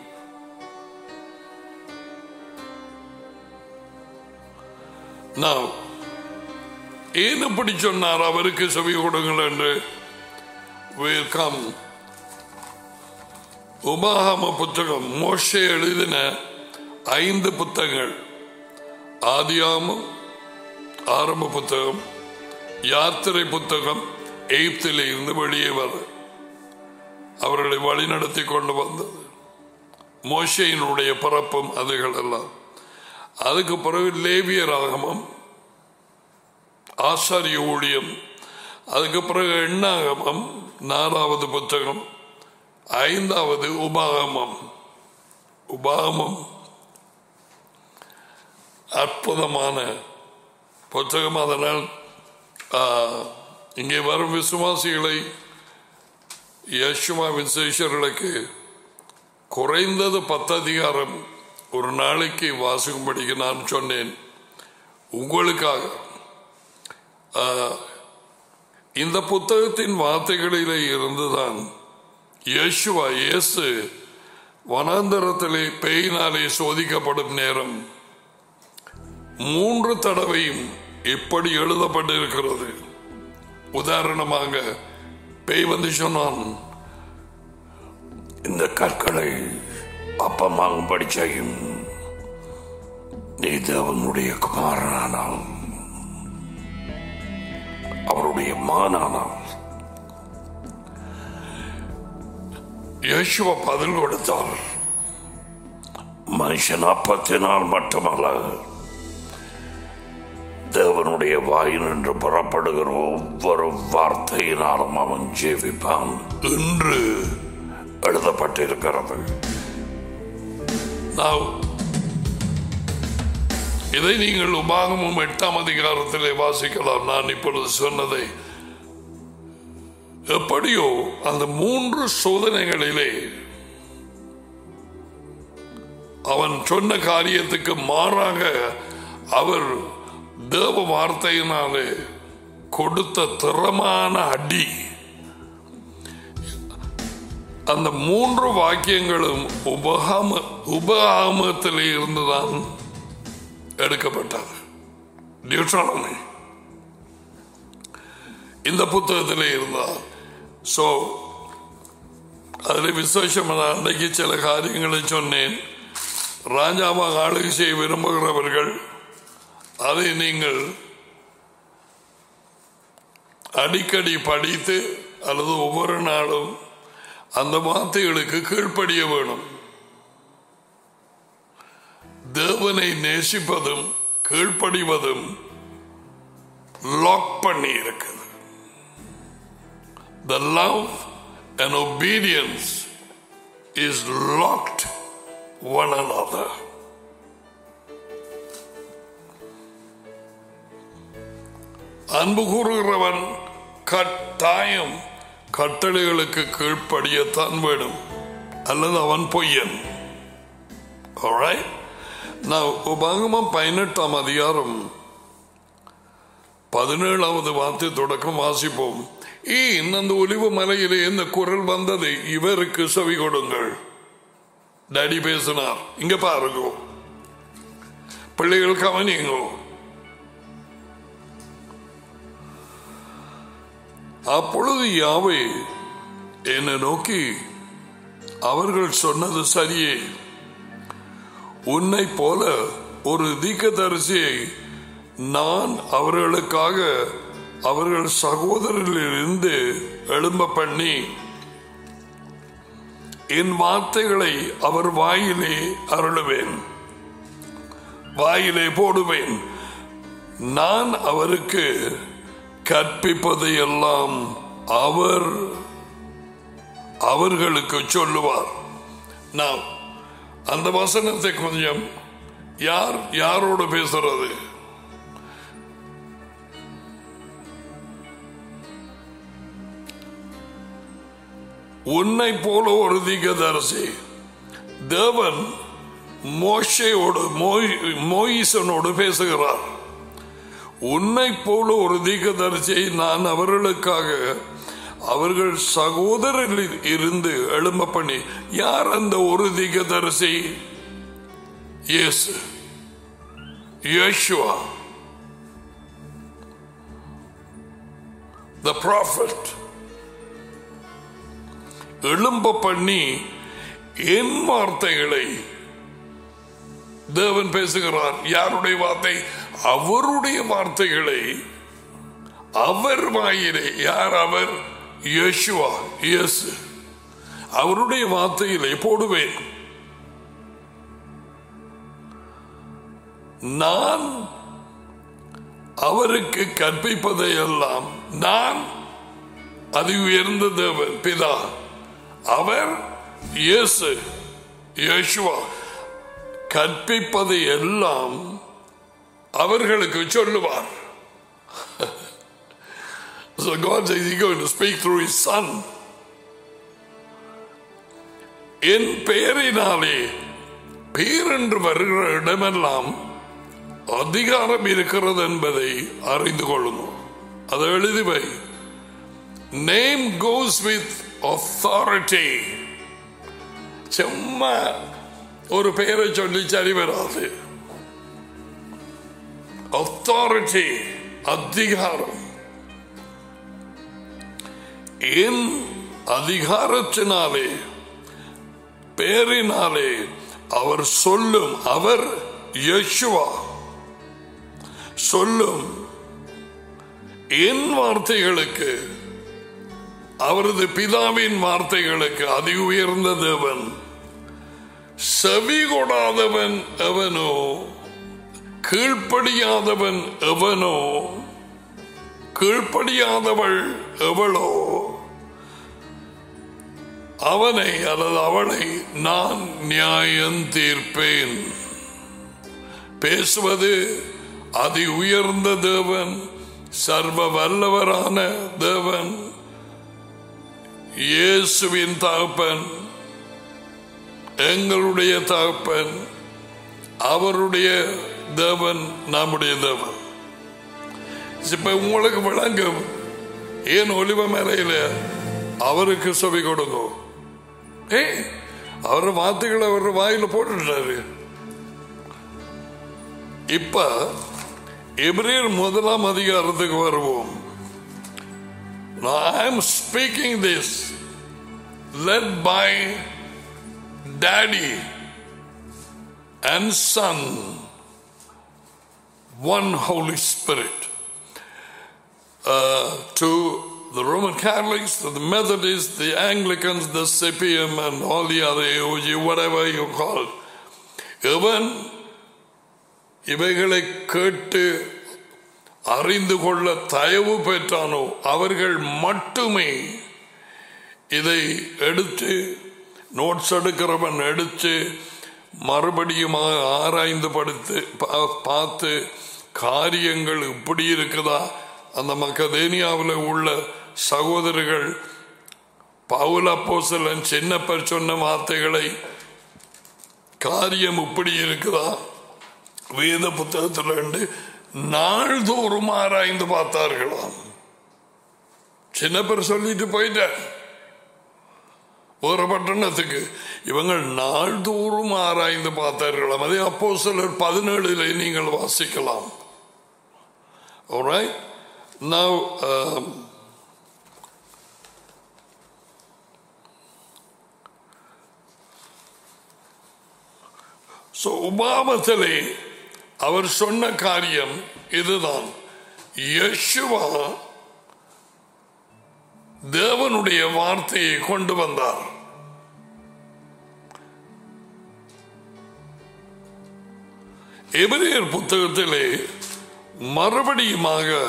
நான் ஏன் அப்படி சொன்னார் அவருக்கு செவி கொடுங்கள் என்று கம் உபாகம புத்தகம் மோஷே எழுதின ஐந்து புத்தகங்கள் ஆதியாமம் ஆரம்ப புத்தகம் யாத்திரை புத்தகம் எய்ப்தில் இருந்து வெளியே வர அவர்களை வழிநடத்தி கொண்டு வந்தது மோஷையினுடைய பிறப்பும் அதுகள் எல்லாம் அதுக்கு பிறகு லேவிய ராகமம் ஆசாரிய ஊழியம் அதுக்கு பிறகு எண்ணாகமம் நாலாவது புத்தகம் ஐந்தாவது உபாகமம் உபாகமம் அற்புதமான புத்தகம் அதனால் இங்கே வரும் விசுவாசிகளை யசுமா விசேஷர்களுக்கு குறைந்தது பத்து அதிகாரம் ஒரு நாளைக்கு வாசிக்கும்படிக்கு நான் சொன்னேன் உங்களுக்காக இந்த புத்தகத்தின் வார்த்தைகளிலே இருந்துதான் யேசுவா இயேசு வனாந்தரத்திலே பேயினாலே சோதிக்கப்படும் நேரம் மூன்று தடவையும் எப்படி எழுதப்பட்டிருக்கிறது உதாரணமாக பேய் வந்து சொன்னான் இந்த கற்களை அப்பமாகும்படி செய்யும் நீ தேவனுடைய குமாரனானால் அவருடைய மானானால் யேசுவ பதில் கொடுத்தார் மனுஷன் அப்பத்தினால் மட்டுமல்ல தேவனுடைய வாயினின்று புறப்படுகிற ஒவ்வொரு வார்த்தையினாலும் அவன் ஜீவிப்பான் என்று எழுதப்பட்டிருக்கிறது Now, இதை நீங்கள் உபாகமும் எட்டாம் அதிகாரத்திலே வாசிக்கலாம் நான் இப்பொழுது சொன்னதை எப்படியோ அந்த மூன்று சோதனைகளிலே அவன் சொன்ன காரியத்துக்கு மாறாக அவர் தேவ வார்த்தையினாலே கொடுத்த திறமான அடி அந்த மூன்று வாக்கியங்களும் உபகாம உபகாமத்தில் இருந்துதான் எடுக்கப்பட்டது டியூட்ரானமி இந்த புத்தகத்திலே இருந்தால் ஸோ அதில் விசேஷமான அன்றைக்கு சில காரியங்களை சொன்னேன் ராஜாவாக ஆளுகை செய்ய விரும்புகிறவர்கள் அதை நீங்கள் அடிக்கடி படித்து அல்லது ஒவ்வொரு நாளும் அந்த வார்த்தைகளுக்கு கீழ்ப்படிய வேணும் தேவனை நேசிப்பதும் கீழ்ப்படிவதும் லாக் பண்ணி இருக்குது The love and obedience is locked one another. அன்பு கூறுகிறவன் கட்டாயம் கட்டளைகளுக்கு கீழ்ப்படியத்தான் வேணும் அல்லது அவன் பொய்யன் Alright? நான் உபாகமம் பதினெட்டாம் அதிகாரம் பதினேழாவது வார்த்தை தொடக்கம் வாசிப்போம் ஏன் அந்த ஒலிவு மலையிலே இந்த குரல் வந்தது இவருக்கு செவி கொடுங்கள் டாடி பேசினார் இங்க பாருங்க பிள்ளைகள் கவனிங்கோ அப்பொழுது யாவை என்னை நோக்கி அவர்கள் சொன்னது சரியே உன்னை போல ஒரு தீக்கதரிசியை நான் அவர்களுக்காக அவர்கள் சகோதரரிலிருந்து எழும்ப பண்ணி என் வார்த்தைகளை அவர் வாயிலே அருளுவேன் வாயிலே போடுவேன் நான் அவருக்கு கற்பிப்பதை எல்லாம் அவர் அவர்களுக்கு சொல்லுவார் நான் அந்த வசனத்தை கொஞ்சம் யார் யாரோடு பேசுறது உன்னை போல ஒரு தீகதரசி தேவன் மோஷையோடு மோயிசனோடு பேசுகிறார் உன்னை போல ஒரு தீகதரிசியை நான் அவர்களுக்காக அவர்கள் சகோதரரில் இருந்து எழும்ப பண்ணி யார் அந்த ஒரு தீகதரிசி இயேசு யேசுவா the prophet எழும்ப பண்ணி என் வார்த்தைகளை தேவன் பேசுகிறார் யாருடைய வார்த்தை அவருடைய வார்த்தைகளை அவர் வாயிலே யார் அவர் யேசுவா இயேசு அவருடைய வார்த்தையிலே போடுவேன் நான் அவருக்கு கற்பிப்பதை எல்லாம் நான் அது உயர்ந்த தேவன் பிதா அவர் இயேசு யேசுவா கற்பிப்பதை எல்லாம் அவர்களுக்கு சொல்லுவார் So God says He's going to speak through His Son. என் பெயரினாலே பேரென்று வருகிற இடமெல்லாம் அதிகாரம் இருக்கிறது என்பதை அறிந்து கொள்ளுங்கள் அதை எழுதி வை நேம் கோஸ் வித் authority சும்மா ஒரு பெயரை சொல்லி சரி வராது authority அதிகாரம் என் அதிகாரத்தினாலே பேரினாலே அவர் சொல்லும் அவர் யேசுவா சொல்லும் என் வார்த்தைகளுக்கு அவரது பிதாவின் வார்த்தைகளுக்கு அதி உயர்ந்த தேவன் செவி கொடாதவன் எவனோ கீழ்ப்படியாதவன் எவனோ கீழ்ப்படியாதவள் எவளோ அவனை அல்லது அவளை நான் நியாயம் தீர்ப்பேன் பேசுவது அதி உயர்ந்த தேவன் சர்வ வல்லவரான தேவன் இயேசுவின் தகப்பன் எங்களுடைய தகப்பன் அவருடைய தேவன் நம்முடைய தேவன் இப்ப உங்களுக்கு விளங்கும் ஏன் ஒளிவ மேலையில அவருக்கு செவி கொடுங்க ஏ அவர் வார்த்தைகளை அவர் வாயில போட்டுட்டாரு இப்ப எபிரேர் முதலாம் அதிகாரத்துக்கு வருவோம் I am speaking this led by daddy and son one holy spirit uh, to the roman catholics to the methodists the anglicans the cpm and all the other AOG, whatever you call it. எவன் இவைகளை கேட்டு அறிந்து கொள்ள தயவு பெற்றானோ அவர்கள் மட்டுமே இதை எடுத்து நோட்ஸ் எடுக்கிறவன் எடுத்து மறுபடியும் ஆராய்ந்து படுத்து பா- பார்த்து காரியங்கள் இப்படி இருக்குதா அந்த மக்கதேனியாவில் உள்ள சகோதரர்கள் பவுல் அப்போஸ்தலன் சின்னப்பர் சொன்ன வார்த்தைகளை காரியம் இப்படி இருக்குதா வேத புத்தகத்தில் இருந்து நாள்தோறும் ஆராய்ந்து பார்த்தார்களாம் சின்னப்பர் சொல்லிட்டு போயிட்டார் ஒரு பட்டணத்துக்கு இவங்கள் நாள்தோறும் ஆராய்ந்து பார்த்தார்களாம் அதே அப்போ சிலர் பதினேழுல நீங்கள் வாசிக்கலாம் Alright? Now, um, so உபாமத்திலே அவர் சொன்ன காரியம் இதுதான் யெஷுவா தேவனுடைய வார்த்தையை கொண்டு வந்தார் எபிரேயர் புத்தகத்திலே மறுபடியுமாக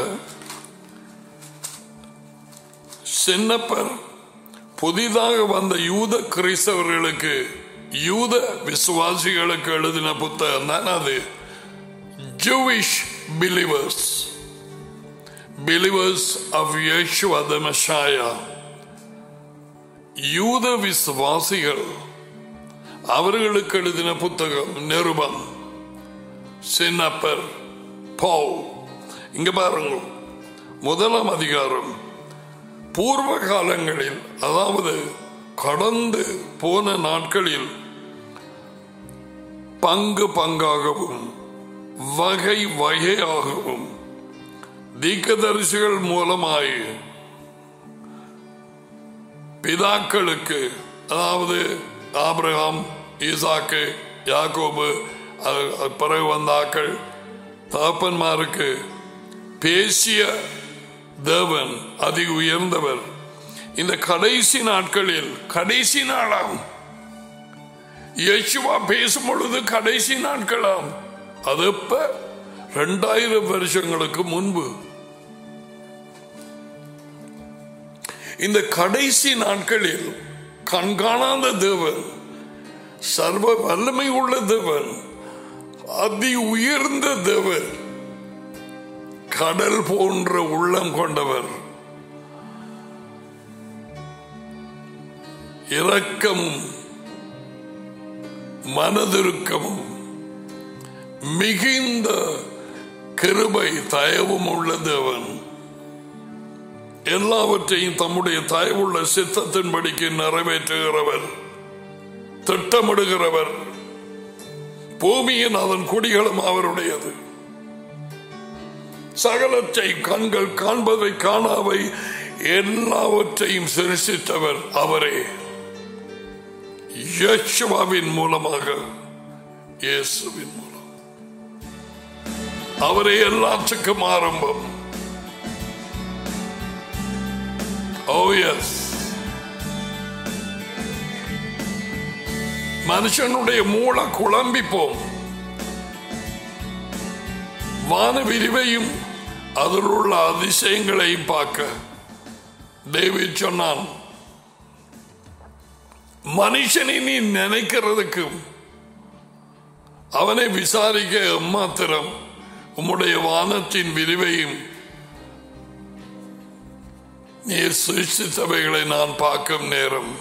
சின்னப்பர் புதிதாக வந்த யூத கிறிஸ்தவர்களுக்கு யூத விசுவாசிகளுக்கு எழுதின புத்தகம் தான் அது Jewish believers believers of Yeshua the Messiah யூத விசுவாசிகள் அவர்களுக்கு எழுதின புத்தகம் நிருபம் சின்னப்பர் பவுல் இங்க பாருங்க முதலாம் அதிகாரம் பூர்வ காலங்களில் அதாவது கடந்து போன நாட்களில் பங்கு பங்காகவும் வகை வகையாகவும் தீக்கதரிசிகள் மூலமாய் பிதாக்களுக்கு அதாவது ஆபிரகாம் ஈசாக்கு யாக்கோபு அது- அது பிறகு வந்தாக்கள் தகப்பன்மாருக்கு பேசிய தேவன் அதி உயர்ந்தவர் இந்த கடைசி நாட்களில் கடைசி நாளாம் யேசுவா பேசும் பொழுது கடைசி நாட்களாம் அது எப்ப ரெண்டாயிரம் வருஷங்களுக்கு முன்பு இந்த கடைசி நாட்களில் கண்காணாத தேவன் சர்வ வல்லமை உள்ள தேவன் அதி உயர்ந்த தேவன் கடல் போன்ற உள்ளம் கொண்டவர் இரக்கமும் மனதிருக்கமும் மிகுந்த கிருபை தயவும் உள்ள தேவன் எல்லாவற்றையும் தம்முடைய தயவுள்ள சித்தத்தின்படிக்கு நிறைவேற்றுகிறவர் திட்டமிடுகிறவர் பூமியின் அதன் குடிகளும் அவருடையது சகலத்தை கண்கள் காண்பதை காணாவை எல்லாவற்றையும் சிருஷித்தவர் அவரே யேசுவாவின் மூலமாக இயேசுவின் மூலம் அவரே எல்லாத்துக்கும் ஆரம்பம் ஓ எஸ் மனுஷனுடைய மூளை குழம்பி போம் வான விரிவையும் அதில் உள்ள அதிசயங்களையும் பார்க்க டேவிட் சொன்னான் மனுஷனை நீ நினைக்கிறதுக்கு அவனை விசாரிக்க எம்மாத்திரம் உம்முடைய வானத்தின் விரிவையும் நீர் சிருஷ்டித்தவைகளை நான் பார்க்கும் நேரம்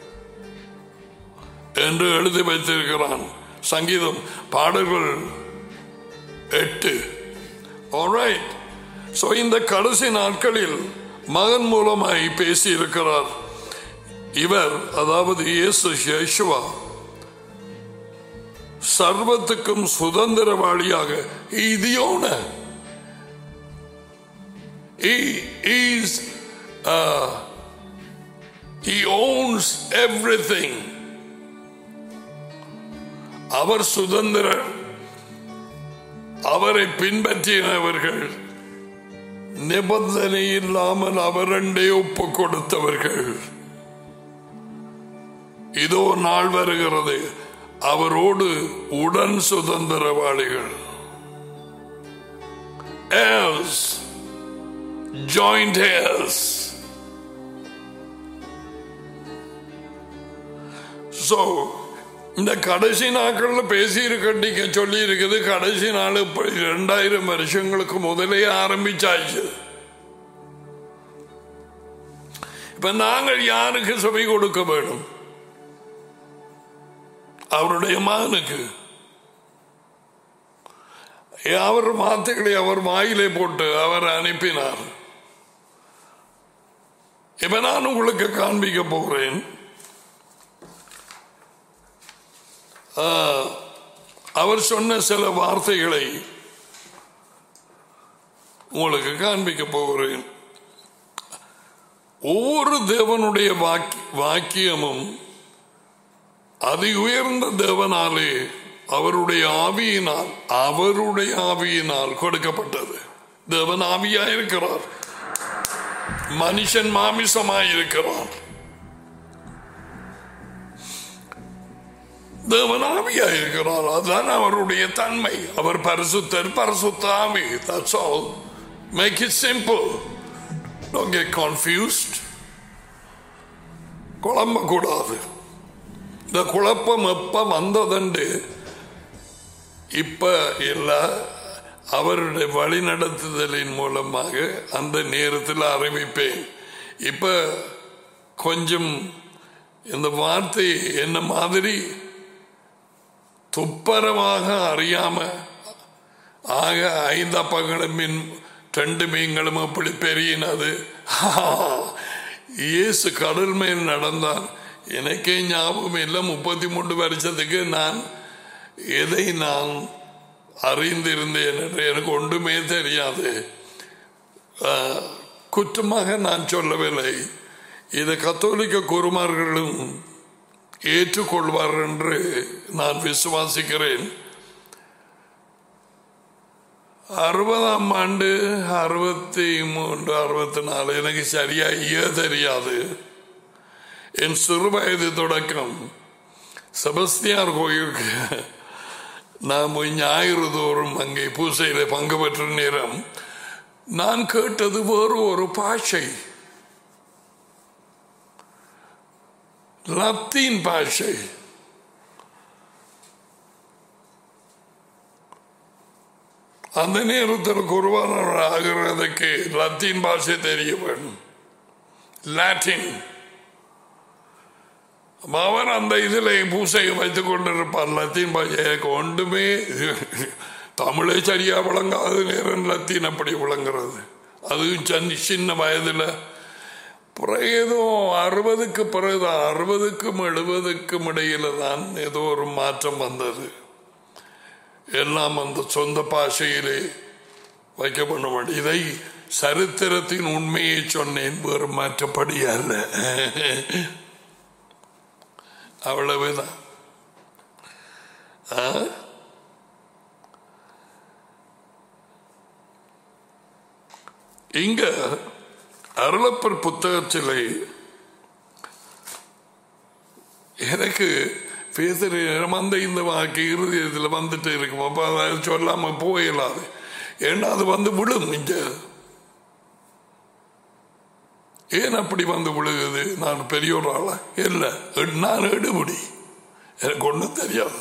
என்று எழுதி வைத்திருக்கிறான் சங்கீதம் பாடல்கள் எட்டு Alright. So இந்த கடைசி நாட்களில் மகன் மூலமாய் பேசி இருக்கிறார் இவர் அதாவது இயேசு Yeshua சர்வத்துக்கும் சுதந்திரவாளியாக இதியோன He is uh, he owns everything. அவர் சுதந்திரர் அவரை பின்பற்றினவர்கள் நிபந்தனை இல்லாமல் அவரண்டே ஒப்பு கொடுத்தவர்கள் இதோ நாள் வருகிறது அவரோடு உடன் சுதந்திரவாளிகள் heirs, joint heirs. So, இந்த கடைசி நாட்கள்ல பேசி இருக்கட்டிக்க சொல்லி இருக்குது கடைசி நாள் இப்ப இரண்டாயிரம் வருஷங்களுக்கு முதலே ஆரம்பிச்சாச்சு இப்ப நாங்கள் யாருக்கு செவி கொடுக்க வேண்டும் அவருடைய மகனுக்கு அவர் வார்த்தைகளை அவர் வாயிலே போட்டு அவர் அனுப்பினார் இப்ப நான் உங்களுக்கு காண்பிக்க போகிறேன் ஆ, அவர் சொன்ன சில வார்த்தைகளை உங்களுக்கு காண்பிக்க போகிறேன் ஒவ்வொரு தேவனுடைய வாக்கி- வாக்கியமும் அதி உயர்ந்த தேவனாலே அவருடைய ஆவியினால் அவருடைய ஆவியினால் கொடுக்கப்பட்டது தேவன் ஆவியாயிருக்கிறார் மனுஷன் மாமிசமாயிருக்கிறார் தேவன் ஆவியாயிருக்கிறார் அதுதான் அவருடைய தன்மை அவர் பரிசுத்தர் பரிசுத்த ஆவி that's all make it simple don't get confused குழம்ப கூடாது இந்த குழப்பம் எப்ப வந்ததுண்டு இப்ப இல்ல அவருடைய வழிநடத்துதலின் மூலமாக அந்த நேரத்தில் அறிவிப்பேன் இப்ப கொஞ்சம் இந்த வார்த்தை என்ன மாதிரி துப்பரமாக அறியாம ஆக ஐந்தப்பங்களும் மீன் ரெண்டு மீன்களும் அப்படி பெரியனது இயேசு கடல் மேல் நடந்தார் எனக்கே ஞாபகம் இல்லை முப்பத்தி மூன்று வருஷத்துக்கு நான் எதை நான் அறிந்திருந்தேன் என்று எனக்கு ஒன்றுமே தெரியாது ஆஹ், குற்றமாக நான் சொல்லவில்லை இது கத்தோலிக்க குருமார்களும் ஏற்றுக்கொள்வார் என்று நான் விசுவாசிக்கிறேன் அறுபதாம் ஆண்டு அறுபத்தி மூன்று அறுபத்தி நாலு எனக்கு சரியா ஐயா தெரியாது என் சிறு வயது தொடக்கம் செபஸ்தியார் கோயிலுக்கு நாம் ஞாயிறு தோறும் அங்கே பூசையில் பங்கு பெற்ற நேரம் நான் கேட்டது வேறு ஒரு பாஷை லத்தீன் பாஷை அந்த நேரத்தில் குருவானர் ஆகிறதுக்கு லத்தீன் பாஷை தெரிய வேணும் லாட்டின் அவர் அந்த இதில் பூசையை வைத்துக் கொண்டிருப்பார் லத்தீன் பாஷை எனக்கு ஒன்றுமே தமிழை சரியா விளங்காத நேரம் லத்தீன் அப்படி விளங்குறது அதுவும் சன் சின்ன வயதில் பிறகு ஏதோ அறுபதுக்கு பிறகுதான் அறுபதுக்கும் எழுபதுக்கும் இடையில தான் ஏதோ ஒரு மாற்றம் வந்தது எல்லாம் அந்த சொந்த பாஷையிலே வைக்கப்பட வேண்டும் இதை சரித்திரத்தின் உண்மையை சொன்னேன் வேறு மாற்றப்படி அல்ல அவ்வளவுதான் ஆ? இங்க அருளப்பர் புத்தகத்திலே எனக்கு பேசுற நேரம் அந்த இந்த வாக்கு இருதயத்தில் வந்துட்டு இருக்கும் அப்போ அதை சொல்லாம போயிடலாது ஏன்னா அது வந்து விழும் இங்க ஏன் அப்படி வந்து விழுகுது நான் பெரிய ஒரு ஆளா இல்லை நான் எடுபடி எனக்கு ஒன்றும் தெரியாது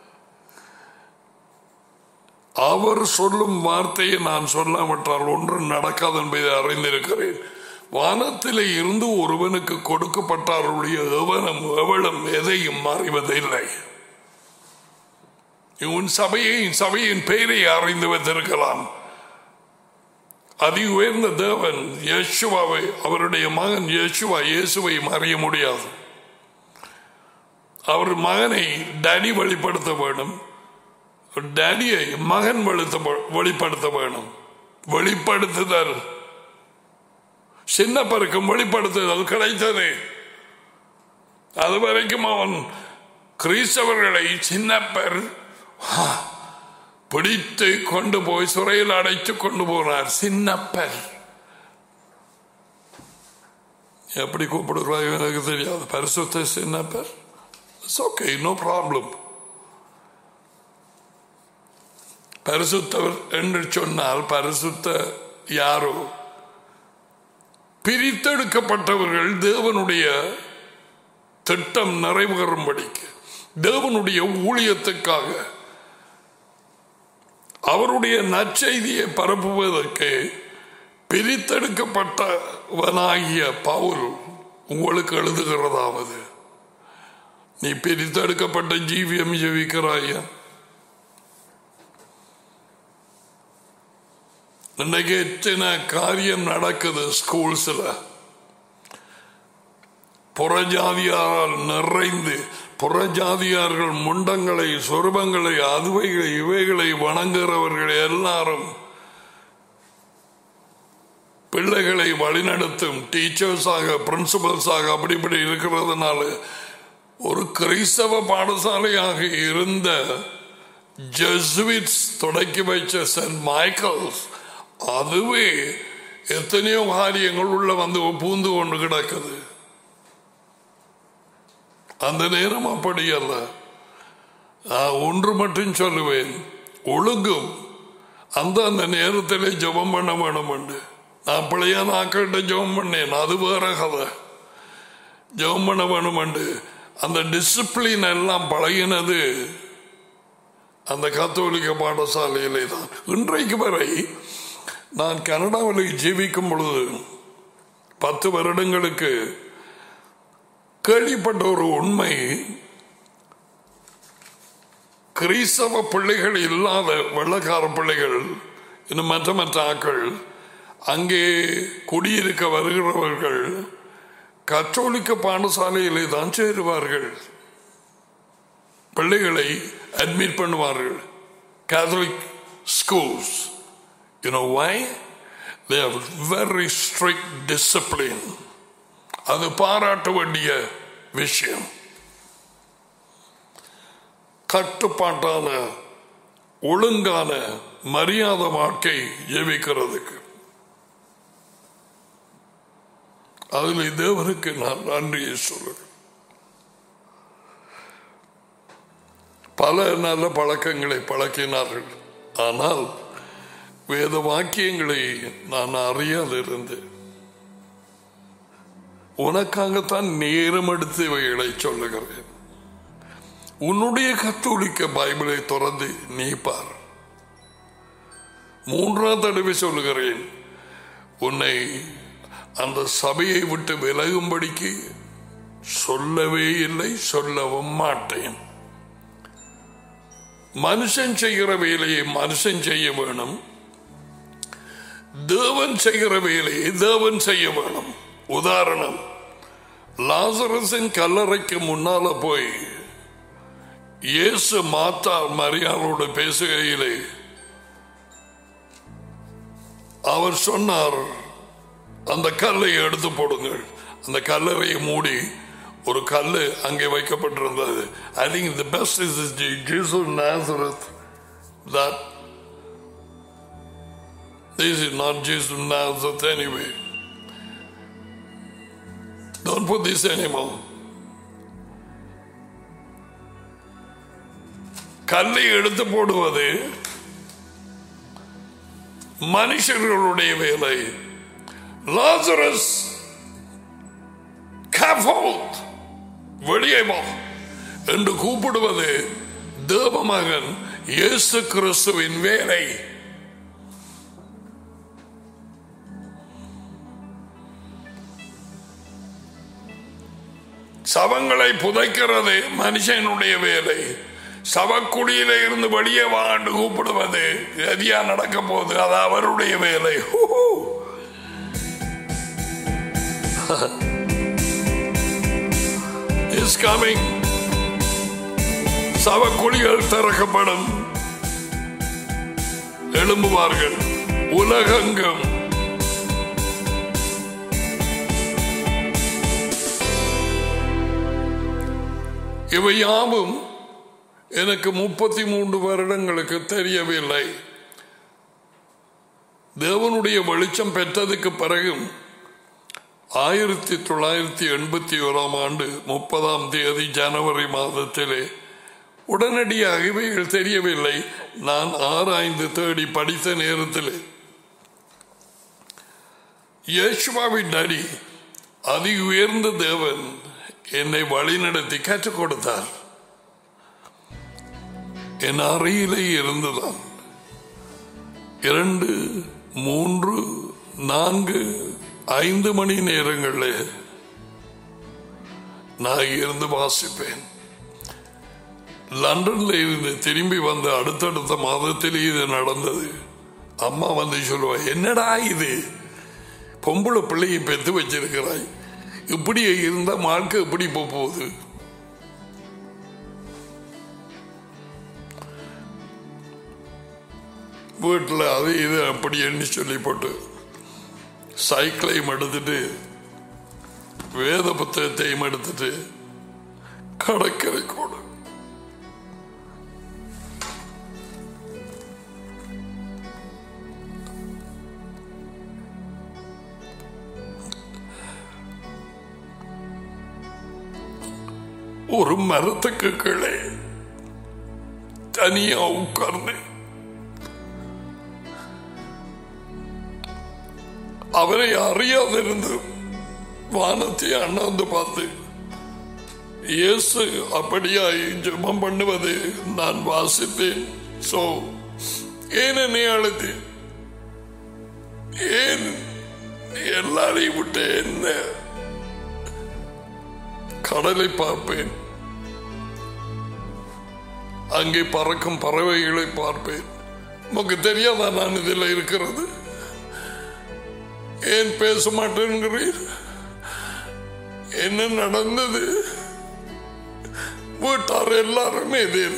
அவர் சொல்லும் வார்த்தையை நான் சொல்லாவிட்டால் ஒன்றும் நடக்காது என்பதை அறிந்திருக்கிறேன் வானத்திலே இருந்து ஒருவனுக்கு கொடுக்கப்பட்டாருடைய எவனும் எவளும் எதையும் அறிவதில்லை உன் சபையை சபையின் பெயரை அறிந்து வைத்திருக்கலாம் அதி உயர்ந்த தேவன் யேசுவாவை அவருடைய மகன் யேசுவா இயேசுவையும் அறிய முடியாது அவர் மகனை டேடி வெளிப்படுத்த வேண்டும் டேடியை மகன் வெளித்த வெளிப்படுத்த வேணும் வெளிப்படுத்துதல் சின்ன பருக்கும் வெளிப்படுத்துதல் கிடைத்தது அது வரைக்கும் அவன் கிறிஸ்தவர்களை சின்னப்பர் பிடித்து கொண்டு போய் சிறையில் அடைத்து கொண்டு போனார் சின்னப்பர் எப்படி கூப்பிடுறாங்க எனக்கு தெரியாது பரிசுத்த சின்னப்பர் ஓகே நோ ப்ராப்ளம் பரிசுத்தவர் என்று சொன்னால் பரிசுத்த யாரோ பிரித்தெடுக்கப்பட்டவர்கள் தேவனுடைய திட்டம் நிறைவேறும்படிக்கு தேவனுடைய ஊழியத்துக்காக அவருடைய நற்செய்தியை பரப்புவதற்கு பிரித்தெடுக்கப்பட்டவனாகிய பவுல் உங்களுக்கு எழுதுகிறதாவது நீ பிரித்தெடுக்கப்பட்ட ஜீவியம் ஜெபிக்கிறாயா இன்னைக்கு எத்தனை காரியம் நடக்குது ஸ்கூல்ஸ்ல புறஜாதியாரால் நிறைந்து புறஜாதியார்கள் முண்டங்களை சொருபங்களை அதுவைகளை இவைகளை வணங்குகிறவர்கள் எல்லாரும் பிள்ளைகளை வழிநடத்தும் டீச்சர்ஸாக பிரின்சிபல்ஸாக அப்படி இப்படி இருக்கிறதுனால ஒரு கிறிஸ்தவ பாடசாலையாக இருந்த ஜெசுவிட்ஸ் தொடக்கி வைச்ச சென்ட் மைக்கேல்ஸ் அதுவே எத்தனையோ காரியங்கள் உள்ள வந்து பூந்து கொண்டு கிடக்குது அந்த நேரம் அப்படி அல்ல நான் ஒன்று மட்டும் சொல்லுவேன் ஒழுங்கும் அந்த அந்த நேரத்தில் ஜெபம் பண்ண வேணும் உண்டு நான் பிள்ளையா நாக்கிட்ட ஜெபம் பண்ணேன் அது வேற கதை ஜெபம் பண்ண வேணும் உண்டு அந்த டிசிப்ளின் எல்லாம் பழகினது அந்த கத்தோலிக்க பாடசாலையிலே தான் இன்றைக்கு வரை நான் கனடாவில் ஜீவிக்கும் பொழுது பத்து வருடங்களுக்கு கேள்விப்பட்ட ஒரு உண்மை கிறிஸ்தவ பிள்ளைகள் இல்லாத வெள்ளக்கார பிள்ளைகள் இன்னும் மற்ற மற்ற ஆக்கள் அங்கே குடியிருக்க வருகிறவர்கள் கத்தோலிக்க பாடசாலையிலே தான் சேருவார்கள் பிள்ளைகளை அட்மிட் பண்ணுவார்கள் Catholic schools You know why? They have very strict discipline. அது பாராட்ட வேண்டிய விஷயம் கட்டுப்பாட்டான ஒழுங்கான மரியாதை வாழ்க்கை ஜெபிக்கிறதுக்கு அதில் தேவனுக்கு நான் நன்றியை சொல்லுகிறேன் பல நல்ல பழக்கங்களை பழக்கினார்கள் ஆனால் வேத வாக்கியங்களை நான் அறியாது இருந்தேன் உனக்காகத்தான் நேரம் எடுத்து இவைகளை சொல்லுகிறேன் உன்னுடைய கத்தோலிக்க பைபிளை தொடர்ந்து நீ பார் மூன்றாம் தடவை சொல்லுகிறேன் உன்னை அந்த சபையை விட்டு விலகும்படிக்கு சொல்லவே இல்லை சொல்லவும் மாட்டேன் மனுஷன் செய்கிற வேலையை மனுஷன் செய்ய வேணும் தேவன் செய்கிற வேலையை தேவன் செய்ய வேணும் உதாரணம் லாசரசின் கல்லறைக்கு முன்னால போய் இயேசு மாத்தா மரியாளோடு பேசுகையிலே அவர் சொன்னார் அந்த கல்லை எடுத்து போடுங்கள் அந்த கல்லறையை மூடி ஒரு கல்லு அங்கே வைக்கப்பட்டிருந்தது I think the best is Jesus Nazareth that this is not Jesus Nazareth anyway. Don't put this anymore. கல்லை எடுத்து போடுவது மனுஷர்களுடைய வேலை லாசரஸ் Scaffold, வெளியே வா என்று கூப்பிடுவது தேவமகன் இயேசு கிறிஸ்துவின் வேலை சவங்களை புதைக்கிறது மனுஷனுடைய வேலை சவக்குழியில இருந்து வெளியே வாண்டு கூப்பிடுவது எதியா நடக்க போகுது அது அவருடைய வேலை ஹூஹூ. is coming. சவக்குழிகள் திறக்கப்படும் எழும்புவார்கள் உலகெங்கும் இவை யாவும் எனக்கு முப்பத்தி மூன்று வருடங்களுக்கு தெரியவில்லை தேவனுடைய வெளிச்சம் பெற்றதுக்கு பிறகும் ஆயிரத்தி தொள்ளாயிரத்தி எண்பத்தி ஓராம் ஆண்டு முப்பதாம் தேதி ஜனவரி மாதத்திலே உடனடியாக இவைகள் தெரியவில்லை நான் ஆராய்ந்து தேடி படித்த நேரத்தில் யேசுவாவின் அடி அதி உயர்ந்த தேவன் என்னை வழிநடத்தி கற்றுக் கொடுத்தார் என் அறையிலே இருந்துதான் இரண்டு மூன்று நான்கு ஐந்து மணி நேரங்களில் நான் இருந்து வாசிப்பேன் லண்டன்ல இருந்து திரும்பி வந்த அடுத்தடுத்த மாதத்தில் இது நடந்தது அம்மா வந்து சொல்லுவா என்னடா இது பொம்பளை பிள்ளையை பெத்து வச்சிருக்கிறாய் இப்படி இருந்தா வாழ்க்கை எப்படி போக போகுது வீட்டில் அது இது அப்படி எண்ணி சொல்லி போட்டு சைக்கிளையும் எடுத்துட்டு வேத புத்தகத்தையும் எடுத்துட்டு கடற்கரை கூட ஒரு மரத்துக்கு கீழே தனியா உட்கார்ந்து அவரை அறியாதிருந்து வானத்தை அண்ணாந்து பார்த்து இயேசு அப்படியாய் ஜெபம் பண்ணுவது நான் வாசித்தேன் சோ ஏன் என்னை அழுது ஏன் நீ எல்லாரையும் விட்டு என்ன கடலை பார்ப்பேன் அங்கே பறக்கும் பறவைகளை பார்ப்பேன் உனக்கு தெரியாதா நான் இதில் இருக்கிறது ஏன் பேச மாட்டேங்கிறீர் என்ன நடந்தது வீட்டார் எல்லாருமே எதிர்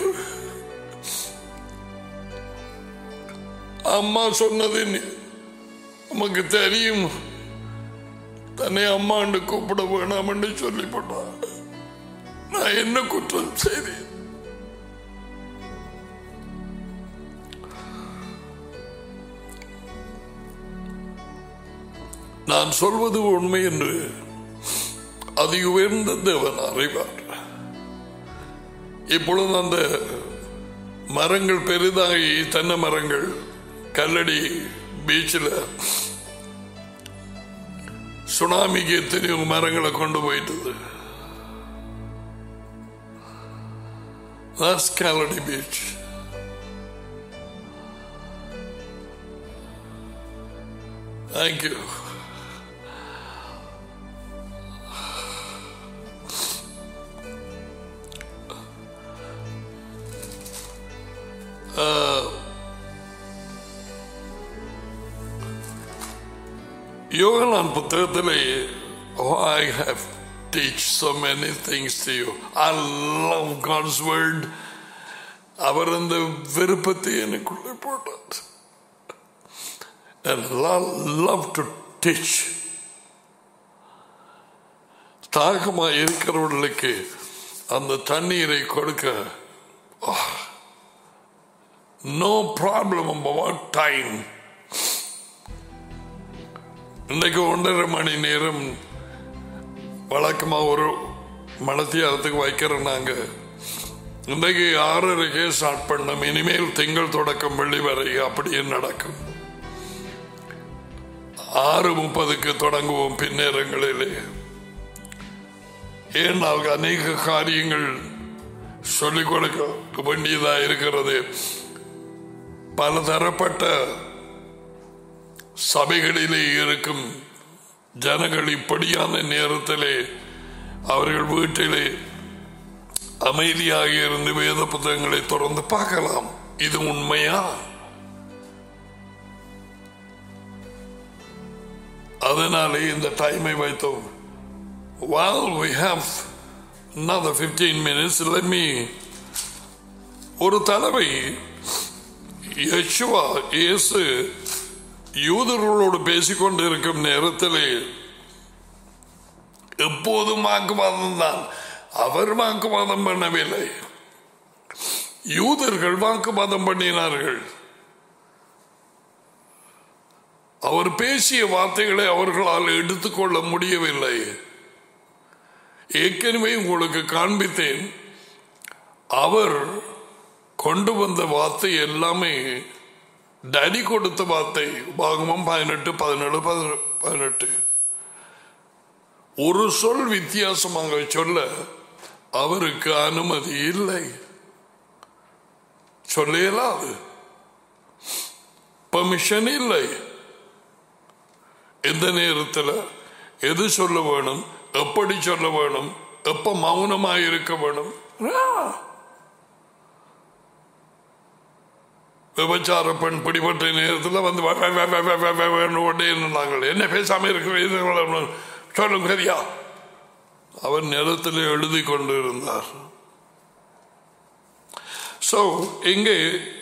அம்மா சொன்னது நீ- உமக்கு தெரியும் தன்னை அம்மாண்டு கூப்பிட வேணாம் என்று சொல்லி போட்டான் நான் என்ன குற்றம் செய்தேன் நான் சொல்வது உண்மை என்று அதி உயர்ந்த தேவன் அறிவார் இப்பொழுது அந்த மரங்கள் பெரிதாகி தென்னை மரங்கள் கல்லடி பீச்சில் சுனாமிக்கு எத்தனையோ மரங்களை கொண்டு போயிட்டது That's Kaladi Beach. Thank you. யோகனான் புத்தகத்திலே oh, I have teach so many things to you. I love God's word. அவர் அந்த விருப்பத்தை எனக்குள்ளே போட்டார் And I love to teach. தாகமா இருக்கிறவர்களுக்கு அந்த தண்ணீரை கொடுக்க நோ ப்ராப்ளம் அபவுட் டைம் இன்னைக்கு ஒன்றரை மணி நேரம் வழக்கமா ஒரு மனத்தியாரத்துக்கு வைக்கிறோம் நாங்க இன்றைக்கு ஆறரைக்கே ஸ்டார்ட் பண்ணோம் இனிமேல் திங்கள் தொடக்கம் வெள்ளி வரை அப்படியே நடக்கும் ஆறு முப்பதுக்கு தொடங்குவோம் பின்னேரங்களிலே ஏனால் அநேக காரியங்கள் சொல்லிக் கொடுக்க வேண்டியதா இருக்கிறது பலதரப்பட்ட சபைகளிலே இருக்கும் ஜனங்கள் இப்படியான நேரத்திலே அவர்கள் வீட்டிலே அமைதியாக இருந்து வேத புத்தகங்களை தொடர்ந்து பார்க்கலாம் இது உண்மையா அதனாலே இந்த டைமை வைத்தோம் while we have another 15 minutes let me ஒரு தலைவை யெஷுவா இயேசு யூதர்களோடு பேசிக்கொண்டு இருக்கும் நேரத்திலே எப்போதும் வாக்குவாதம் தான் அவர் வாக்குவாதம் பண்ணவில்லை யூதர்கள் வாக்குவாதம் பண்ணினார்கள் அவர் பேசிய வார்த்தைகளை அவர்களால் எடுத்துக்கொள்ள முடியவில்லை ஏற்கனவே உங்களுக்கு காண்பித்தேன் அவர் கொண்டு வந்த வார்த்தை எல்லாமே டடி கொடுத்த வார்த்தை பாகமம் பதினெட்டு பதினேழு பதினெட்டு ஒரு சொல் வித்தியாசமாக சொல்ல அவருக்கு அனுமதி இல்லை சொல்ல இயலாது பர்மிஷன் இல்லை எந்த நேரத்தில் எது சொல்ல வேணும் எப்படி சொல்ல வேணும் எப்ப மௌனமாக இருக்க வேணும் விபச்சார பெண் பிடிபட்ட நேரத்தில் வந்து கொண்டே இருந்தாங்கள் என்ன பேசாம இருக்கிற சொல்லும் சரியா அவர் நிலத்தில் எழுதி கொண்டு இருந்தார் ஸோ இங்கே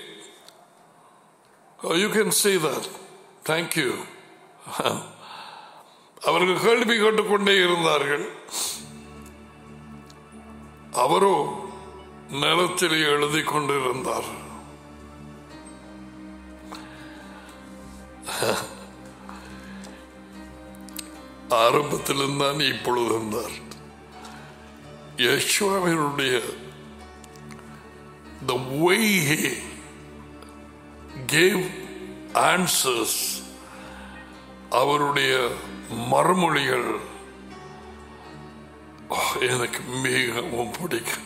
you can see that thank you அவர்கள் கேள்வி கேட்டுக்கொண்டே இருந்தார்கள் அவரோ நிலத்திலே எழுதி கொண்டிருந்தார் ஆரம்பத்திலிருந்தான் இப்பொழுது இருந்தார் யஷ்வாவினுடைய the way he gave answers அவருடைய மறுமொழிகள் எனக்கு மிகவும் பிடிக்கும்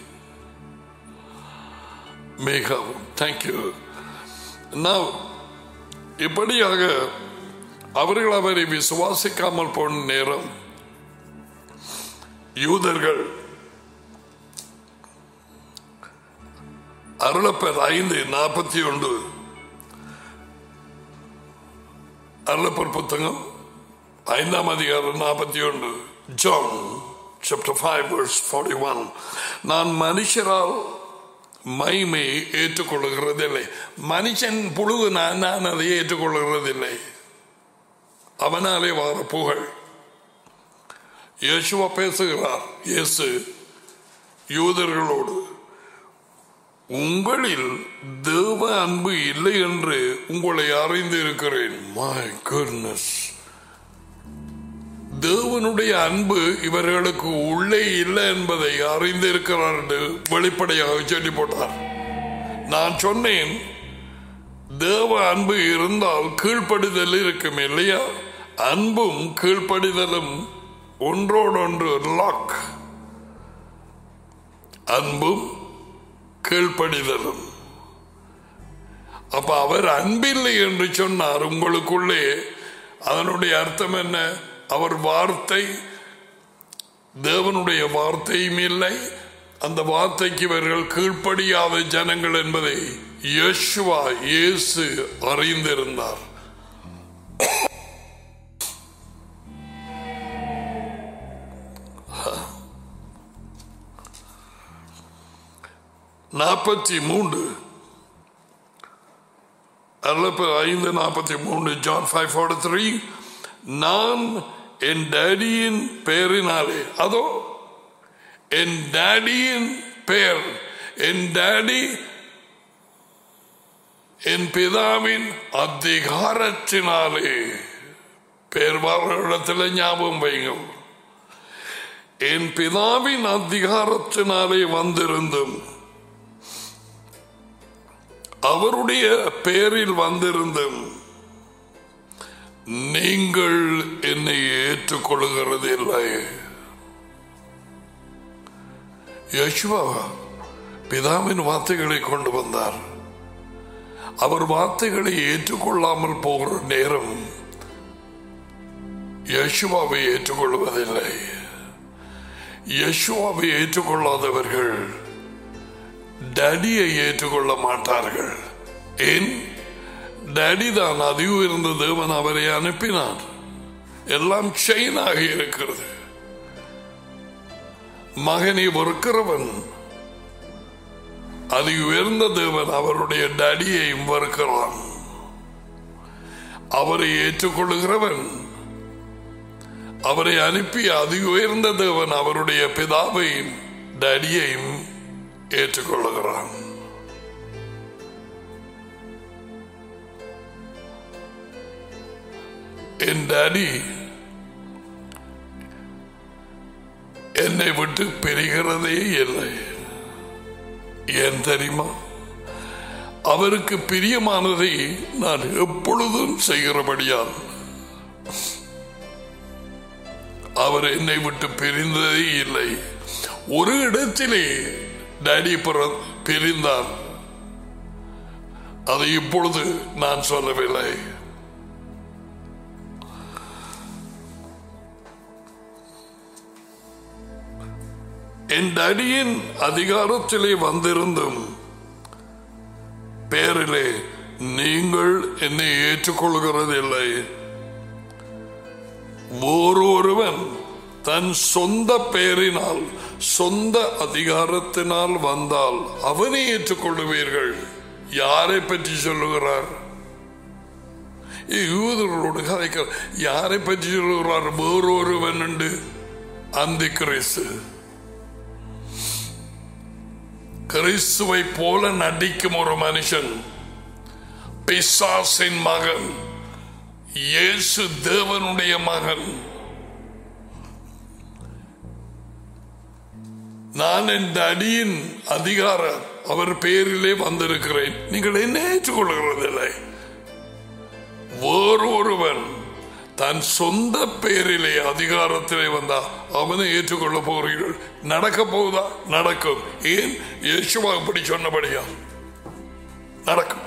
மிகவும் தேங்க்யூ நான் இப்படியாக அவர்கள் அவரை விசுவாசிக்காமல் போன நேரம் யூதர்கள் அருளப்பர் ஐந்து நாற்பத்தி ஒன்று அருளப்பர் புத்தகம் ஐந்தாம் அதிகாரம் நாற்பத்தி ஒன்று John chapter five verse forty one நான் மனுஷரால் மைமையை ஏற்றுக்கொள்ளுகிறதில்லை மனுஷன் புழுவு நான் நான் அதை ஏற்றுக்கொள்ளுகிறதில்லை அவனாலே வார புகழ் இயேசுவா பேசுகிறார் இயேசு யூதர்களோடு உங்களில் தேவ அன்பு இல்லை என்று உங்களை அறிந்து இருக்கிறேன் மை குட்னஸ் தேவனுடைய அன்பு இவர்களுக்கு உள்ளே இல்லை என்பதை அறிந்திருக்கிறார் என்று வெளிப்படையாக சொல்லி போட்டார் நான் சொன்னேன் தேவ அன்பு இருந்தால் கீழ்ப்படிதல் இருக்கும் இல்லையா அன்பும் கீழ்ப்படிதலும் ஒன்றோடொன்று லாக் அன்பும் கீழ்ப்படிதலும் அப்ப அவர் அன்பில்லை என்று சொன்னார் உங்களுக்குள்ளே அதனுடைய அர்த்தம் என்ன அவர் வார்த்தை தேவனுடைய வார்த்தையும் இல்லை அந்த வார்த்தைக்கு இவர்கள் கீழ்ப்படியாத ஜனங்கள் என்பதை யேசுவா இயேசு அறிந்திருந்தார் நாற்பத்தி மூன்று அல்லப்ப ஐந்து நாற்பத்தி மூன்று ஜான் ஃபைவ் ஃபார்ட்டி த்ரீ நான் என் டேடியின் பெயரினாலே அதோ என் டேடியின் பெயர் என் டேடி என் பிதாவின் அதிகாரத்தினாலே பேர் இடத்துல ஞாபகம் வைங்க என் பிதாவின் அதிகாரத்தினாலே வந்திருந்தும் அவருடைய பெயரில் வந்திருந்தும் நீங்கள் என்னை ஏற்றுக்கொள்கிறது இல்லை யசுவா பிதாவின் வார்த்தைகளை கொண்டு வந்தார் அவர் வார்த்தைகளை ஏற்றுக்கொள்ளாமல் போகிற நேரம் யசுவாவை ஏற்றுக்கொள்வதில்லை யசுவாவை ஏற்றுக்கொள்ளாதவர்கள் டேடியை ஏற்றுக்கொள்ள மாட்டார்கள் ஏன் டேடி தான் அதிகம் இருந்த தேவன் அவரை அனுப்பினார் எல்லாம் செயினாக இருக்கிறது மகனை வெறுக்கிறவன் அது உயர்ந்த தேவன் அவருடைய டடியையும் வெறுக்கிறான் அவரை ஏற்றுக்கொள்கிறவன் அவரை அனுப்பி அதி உயர்ந்த தேவன் அவருடைய பிதாவையும் டடியையும் ஏற்றுக்கொள்ளுகிறான் என் டாடி என்னை விட்டு பிரிகிறதே இல்லை ஏன் தெரியுமா அவருக்கு பிரியமானதை நான் எப்பொழுதும் செய்கிறபடியால் அவர் என்னை விட்டு பிரிந்ததே இல்லை ஒரு இடத்திலே டாடி பிற- பிரிந்தார் அதை இப்பொழுது நான் சொல்லவில்லை என் அடியின் அதிகாரத்திலே வந்திருந்தும் பேரிலே நீங்கள் என்னை ஏற்றுக்கொள்கிறதில்லை ஓரொருவன் தன் சொந்த பெயரினால் சொந்த அதிகாரத்தினால் வந்தால் அவனை ஏற்றுக்கொள்ளுவீர்கள் யாரை பற்றி சொல்லுகிறார் யூதர்களோடு கதைக்க யாரை பற்றி சொல்லுகிறார் வேறொருவன் உண்டு அந்த கிறிஸ்து கிறிஸ்துவை போல நடிக்கும் ஒரு மனுஷன் பிசாசின் மகன் இயேசு தேவனுடைய மகன் நான் என் அடியின் அதிகார அவர் பெயரிலே வந்திருக்கிறேன் நீங்கள் என்ன ஏற்றுக்கொள்கிறதில்லை வேறொருவன் தன் சொந்த பெயரிலே அதிகாரத்திலே வந்தா அவனை ஏற்றுக்கொள்ள போகிறீர்கள் நடக்க போகுதா நடக்கும் ஏன் இயேசுவா இப்படி சொன்னபடியா நடக்கும்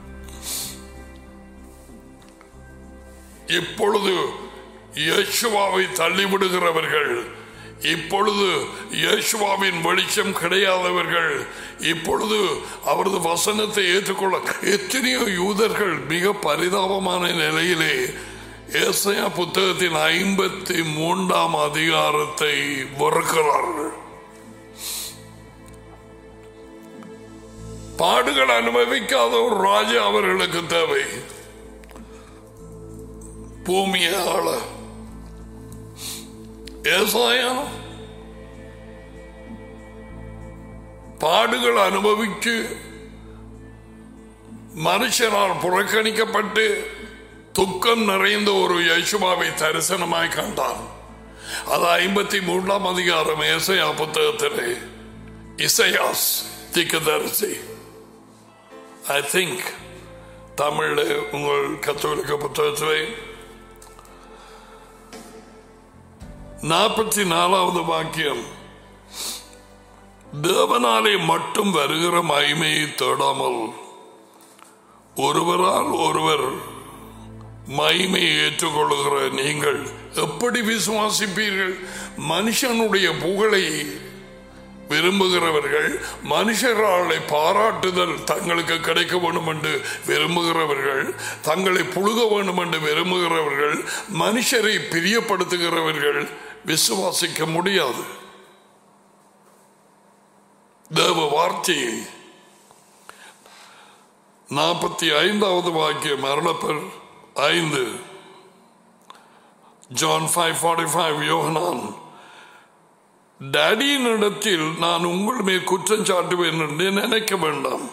இப்பொழுது இயேசுவாவை தள்ளிவிடுகிறவர்கள் இப்பொழுது இயேசுவாவின் வெளிச்சம் கிடையாதவர்கள் இப்பொழுது அவரது வசனத்தை ஏற்றுக்கொள்ள எத்தனையோ யூதர்கள் மிக பரிதாபமான நிலையிலே ஏசையா புத்தகத்தின் ஐம்பத்தி மூன்றாம் அதிகாரத்தை வெறுக்கிறார்கள் பாடுகள் அனுபவிக்காத ஒரு ராஜா அவர்களுக்கு தேவை பூமியை ஆள ஏசாயா பாடுகள் அனுபவிச்சு மனுஷனால் புறக்கணிக்கப்பட்டு துக்கம் நிறைந்த ஒரு யசுமாவை தரிசனமாய் கண்டார் அது ஐம்பத்தி மூன்றாம் அதிகாரம் ஏசையா புத்தகத்திலே இசையாஸ் திக்கதரிசி ஐ திங்க் தமிழில் உங்கள் கத்தோலிக்க புத்தகத்திலே நாற்பத்தி நாலாவது வாக்கியம் தேவனாலே மட்டும் வருகிற மகிமையை தேடாமல் ஒருவரால் ஒருவர் மகிமையை ஏற்றுக்கொள்கிற நீங்கள் எப்படி விசுவாசிப்பீர்கள் மனுஷனுடைய புகழை விரும்புகிறவர்கள் மனுஷராலை பாராட்டுதல் தங்களுக்கு கிடைக்க வேண்டும் என்று விரும்புகிறவர்கள் தங்களை புழுக வேண்டும் என்று விரும்புகிறவர்கள் மனுஷரை பிரியப்படுத்துகிறவர்கள் விசுவாசிக்க முடியாது தேவ வார்த்தையை நாற்பத்தி ஐந்தாவது வாக்கியம் அருளப்பர் ஐந்து John five forty five Yohanan டேடியின் இடத்தில் நான் உங்கள் மேல் குற்றம் சாட்டுவேன் என்று நினைக்க வேண்டாம்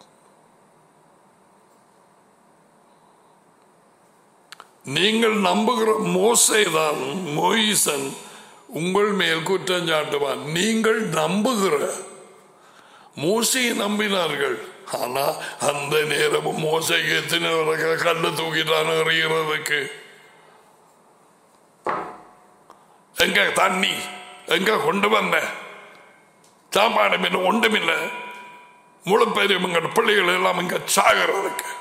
நீங்கள் நம்புகிற மோசைதான் மோயிசன் உங்கள் மேல் குற்றம் சாட்டுவான் நீங்கள் நம்புகிற மோசையை நம்பினார்கள் ஆனா அந்த நேரமும் மோசைக்கு எத்தனை வரைக்க கண்ணு தூக்கிட்டான் எறிகிறதுக்கு எங்க தண்ணி எங்க கொண்டு வந்த சாப்பாடும் இல்லை ஒன்றும் இல்லை முழு பேரும் எங்க பிள்ளைகள் எல்லாம் இங்க சாகிறதுக்கு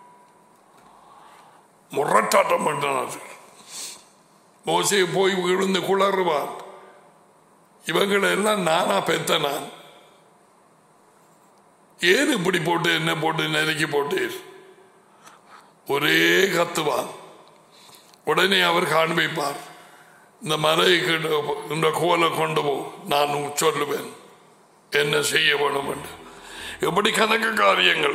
முரட்டாட்டம் பண்ணார் மோசையை போய் விழுந்து குளறுவான் இவங்களை எல்லாம் நானா பெத்த நான் ஏன் இப்படி போட்டு என்ன போட்டு நெருக்கி போட்டீர் ஒரே கத்துவான் உடனே அவர் காண்பிப்பார் இந்த மலைக்கு இந்த கோலை கொண்டு போ நான் சொல்லுவேன் என்ன செய்ய வேணும் என்று எப்படி கணக்கு காரியங்கள்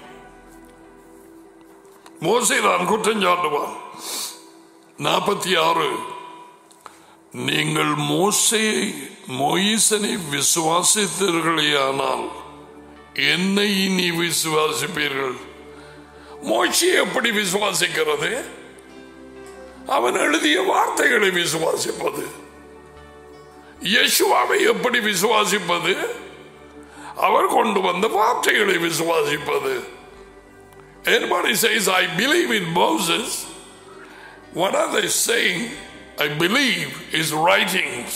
மோசை தான் குற்றம் சாட்டுவான் நாற்பத்தி ஆறு நீங்கள் மோசையை மொயிசனை விசுவாசித்தீர்களேயானால் என்னை இனி விசுவாசிப்பீர்கள் மோசி எப்படி விசுவாசிக்கிறது அவன் எழுதிய வார்த்தைகளை விசுவாசிப்பது யேசுவாவை எப்படி விசுவாசிப்பது அவர் கொண்டு வந்த வார்த்தைகளை விசுவாசிப்பது Anybody says, I believe in Moses, what are they saying? I believe his writings.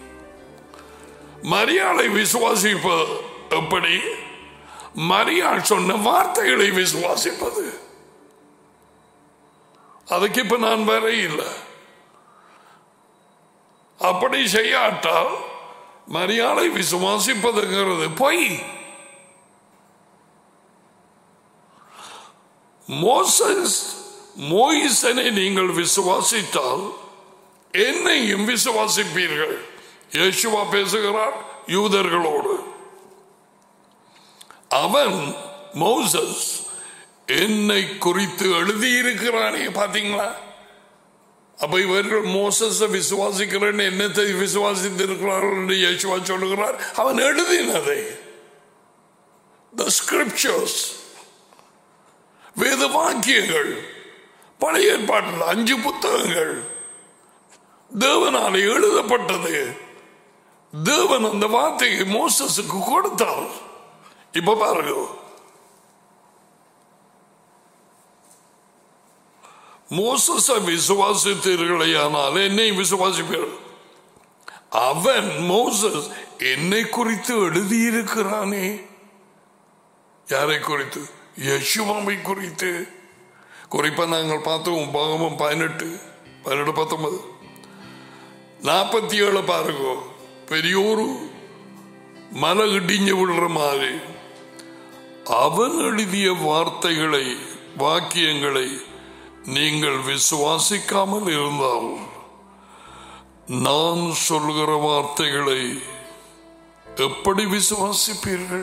மரியாதை விசுவாசிப்பது எப்படி மரியாள் சொன்ன வார்த்தைகளை விசுவாசிப்பது அதுக்கு இப்ப நான் வர இல்லை அப்படி செய்யாட்டால் மரியாதை விசுவாசிப்பதுங்கிறது பொய் மோசஸ் மோயிசனை நீங்கள் விசுவாசித்தால் என்னையும் விசுவாசிப்பீர்கள் இயேசுவா பேசுகிறார் யூதர்களோடு அவன் மோசஸ் என்னை குறித்து எழுதியிருக்கிறானே பாத்தீங்களா அப்ப இவர்கள் மோசஸ விசுவாசிக்கிறேன் என்னத்தை விசுவாசித்து இருக்கிறார்கள் என்று இயேசுவா சொல்லுகிறார் அவன் எழுதினதை the scriptures வேத வாக்கியங்கள் பழைய ஏற்பாட்டில் அஞ்சு புத்தகங்கள் தேவனாலே எழுதப்பட்டது தேவன் அந்த வார்த்தையை மோசஸுக்கு கொடுத்தார் இப்ப பாருங்க மோசஸ விசுவாசித்தீர்களே ஆனால் என்னை விசுவாசிப்பீர்கள் அவன் மோசஸ் என்னை குறித்து எழுதியிருக்கிறானே யாரை குறித்து யசுவாவை குறித்து குறிப்பா நாங்கள் பார்த்தோம் பாகமம் பதினெட்டு பதினெட்டு பத்தொன்பது நாற்பத்தி ஏழு பாருங்க பெரியோரு மலை இடிஞ்சு விடுற மாதிரி அவன் எழுதிய வார்த்தைகளை வாக்கியங்களை நீங்கள் விசுவாசிக்காமல் இருந்தால் நான் சொல்கிற வார்த்தைகளை எப்படி விசுவாசிப்பீர்கள்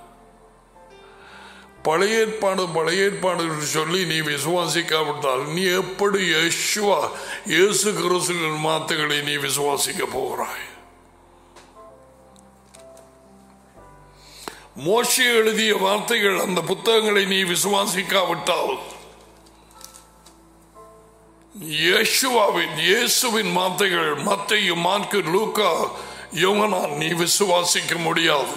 பழைய ஏற்பாடு பழைய ஏற்பாடு என்று சொல்லி நீ விசுவாசிக்காவிட்டால் நீ எப்படி யேசுவா இயேசு கிறிஸ்துவின் வார்த்தைகளை நீ விசுவாசிக்க போகிறாய் மோஷி எழுதிய வார்த்தைகள் அந்த புத்தகங்களை நீ விசுவாசிக்காவிட்டால் இயேசுவாவின் இயேசுவின் வார்த்தைகள் மத்தையும் மார்க்கு லூக்கா யோகனால் நீ விசுவாசிக்க முடியாது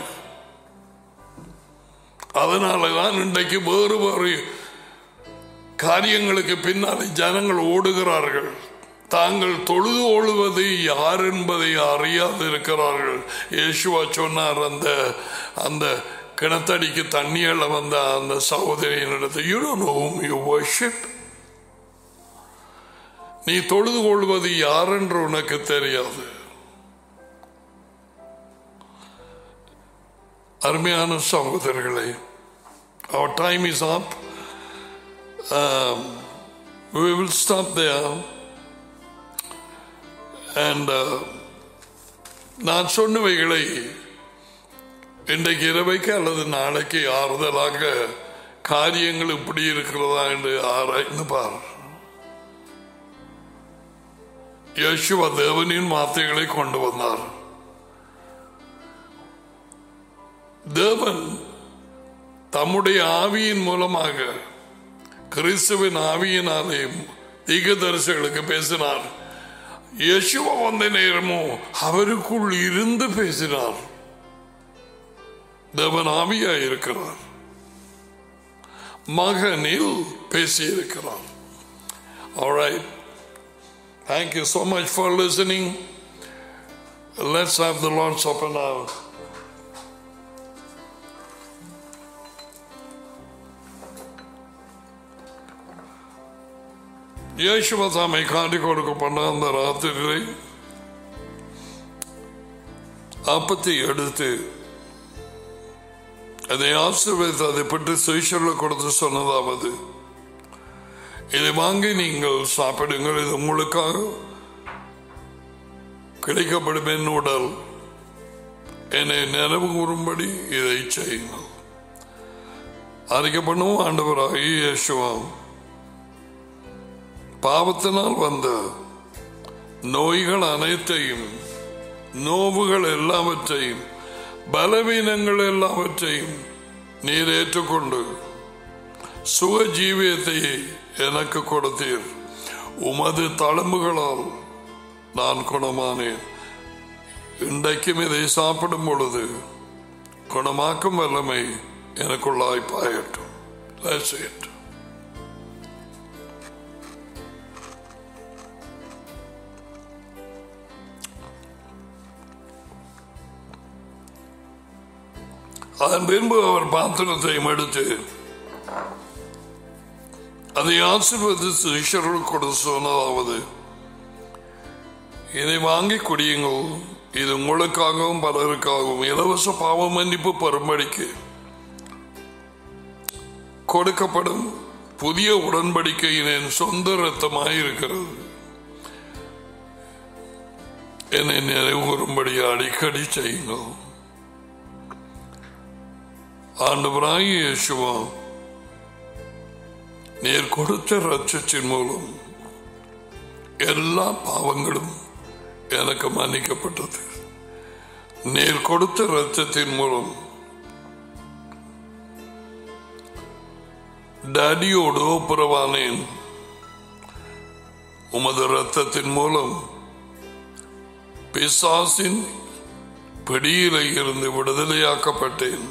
அதனாலதான் இன்றைக்கு வேறு வேறு காரியங்களுக்கு பின்னாலே ஜனங்கள் ஓடுகிறார்கள் தாங்கள் தொழுது ஓடுவது யார் என்பதை அறியாது இருக்கிறார்கள் இயேசுவா சொன்னார் அந்த அந்த கிணத்தடிக்கு தண்ணியில வந்த அந்த சகோதரியினிடத்தை you don't know whom you worship நீ தொழுது கொள்வது யார் என்று உனக்கு தெரியாது அருமையான சகோதரர்களே our time is up um, we will stop there and uh, நான் சொன்னவைகளை இன்றைக்கு இரவைக்கு அல்லது நாளைக்கு ஆறுதலாக காரியங்கள் இப்படி இருக்கிறதா என்று ஆராய்ந்து பார் யேசுவ தேவனின் வார்த்தைகளை கொண்டு வந்தார் தேவன் தம்முடைய ஆவியின் மூலமாக கிறிஸ்துவின் ஆவியினாலே தீகதரிசிகளுக்கு பேசினார் யேசுவ வந்த நேரமும் அவருக்குள் இருந்து பேசினார் தேவன் ஆவியா இருக்கிறார் மகனில் பேசியிருக்கிறார் Alright. Thank you so much for listening. Let's have the Lord's Supper now. യേശുവ താമെ കാട്ടിക്കൊടുക്കപ്പെട്ട அந்த ராத்திரியிலே அப்பத்தை எடுத்து அதை ஆசீர்வதித்து அதை பற்றி சுவிஷரில் கொடுத்து சொன்னதாவது இதை வாங்கி நீங்கள் சாப்பிடுங்கள் இது உங்களுக்காக கிடைக்கப்படும் என் உடல் என்னை நினைவு கூறும்படி இதை செய்யுங்கள் அறிக்கப்படுவோம் ஆண்டவராக இயேசுவாம் பாவத்தினால் வந்த நோய்கள் அனைத்தையும் நோவுகள் எல்லாவற்றையும் பலவீனங்கள் எல்லாவற்றையும் நீர் ஏற்றுக்கொண்டு சுக ஜீவியத்தை எனக்கு கொடுத்தீர் உமது தழும்புகளால் நான் குணமானேன் இன்றைக்கும் இதை சாப்பிடும் பொழுது குணமாக்கும் வல்லமை எனக்குள்ளாய் பாயட்டும் That's it. அதன் பின்பு அவர் பாத்திரத்தையும் எடுத்து அதை ஆசீர்வதித்து ஈஸ்வரர் கொடுத்து சொன்னதாவது இதை வாங்கி குடியுங்கள் இது உங்களுக்காகவும் பலருக்காகவும் இலவச பாவ மன்னிப்பு பெறும்படிக்கு கொடுக்கப்படும் புதிய உடன்படிக்கையின் என் சொந்த ரத்தமாய் இருக்கிறது என்னை நினைவுறும்படி அடிக்கடி செய்யுங்கள் ஆண்டவராய் இயேசுவா நீர் கொடுத்த ரட்சத்தின் மூலம் எல்லா பாவங்களும் எனக்கு மன்னிக்கப்பட்டது நீர் கொடுத்த ரத்தத்தின் மூலம் டாடியோடு ஒப்புரவானேன் உமது ரத்தத்தின் மூலம் பிசாசின் பிடியில இருந்து விடுதலையாக்கப்பட்டேன்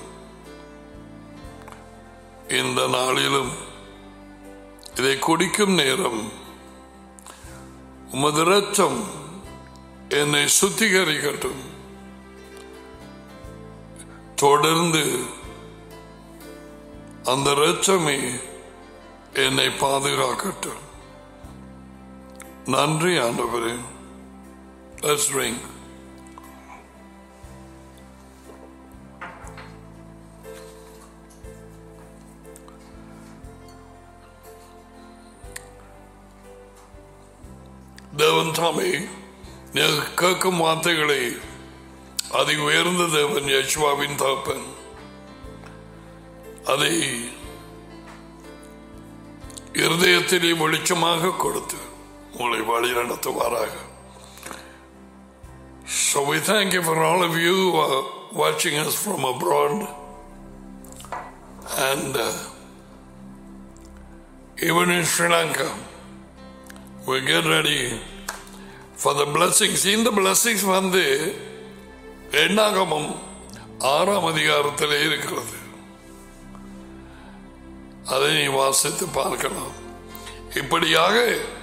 இந்த நாளிலும் இதை குடிக்கும் நேரம் உமது ரத்தம் என்னை சுத்திகரிக்கட்டும் தொடர்ந்து அந்த ரத்தமே என்னை பாதுகாக்கட்டும் நன்றி ஆண்டவரே Let's drink. தேவன் தாமே நீர் கேட்கும் வார்த்தைகளை அதி உயர்ந்த தேவன் யஷ்வாவின் தகப்பன் அதை இருதயத்திலே வெளிச்சமாக கொடுத்து உங்களை வழி நடத்துவாராக So we thank you for all of you who are watching us from abroad and uh, even in Sri Lanka. We get ready for the blessings. இந்த blessings வந்து எண்ணாகமம் ஆறாம் அதிகாரத்தில் இருக்கிறது அதை நீ வாசித்து பார்க்கலாம் இப்படியாக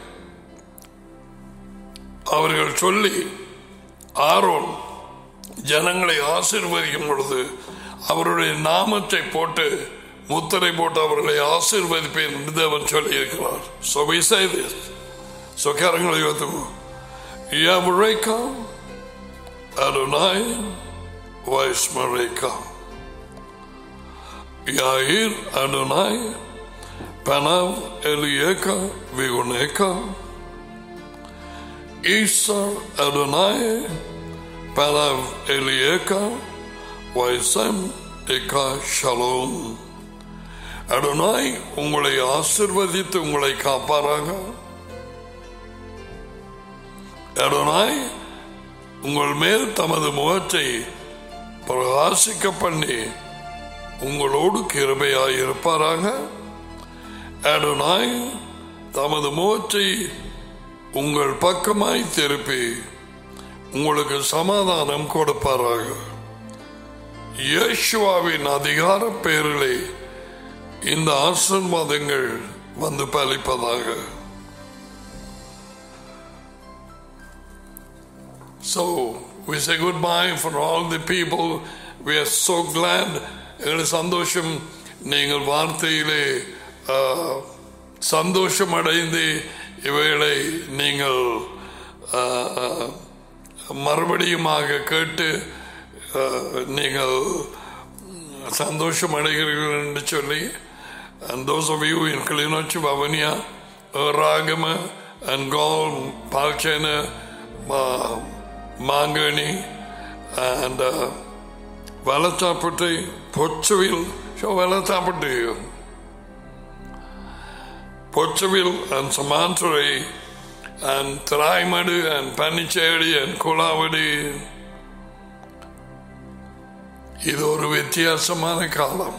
அவர்கள் சொல்லி ஆரோன் ஜனங்களை ஆசீர்வதிக்கும் பொழுது அவருடைய நாமத்தை போட்டு முத்திரை போட்டு அவர்களை ஆசீர்வதிப்பேன் என்று தேவன் சொல்லி இருக்கிறார் So we say this. So கரங்களை உயர்த்துவோம் Yavreka Adonai Vaismareka Yair Adonai Panav Elieka Viguneka Isar Adonai Panav Elieka Vaisem Eka Shalom Adonai உங்களை ஆசிர்வதித்து உங்களை காப்பாராக அடனாய் உங்கள் மேல் தமது முகத்தை பிரகாசிக்க பண்ணி உங்களோடு கிருபையாய் இருப்பாராக அடனாய் தமது முகத்தை உங்கள் பக்கமாய் திருப்பி உங்களுக்கு சமாதானம் கொடுப்பாராக இயேசுவாவின் அதிகார பேரிலே இந்த ஆசிர்வாதங்கள் வந்து பலிப்பதாக So we say goodbye for all the people. We are so glad. எங்களுக்கு சந்தோஷம் நீங்கள் வார்த்தையிலே ஆ, சந்தோஷம் அடைந்து இவைகளை நீங்கள் ஆ, ஆ, மறுபடியுமாக கேட்டு ஆ, நீங்கள் சந்தோஷம் அடைகிறீர்கள் என்று சொல்லி and those of you in Kalinochi, Vavania, Ragama, and Gaul, Palchena, Ma- Mangani, and uh, Valatapati, Pochavil, show Valatapati, Pochavil, and Samantari, and Traimadu, and Panicheri, and Kulavadi. இது ஒரு வித்தியாசமான காலம்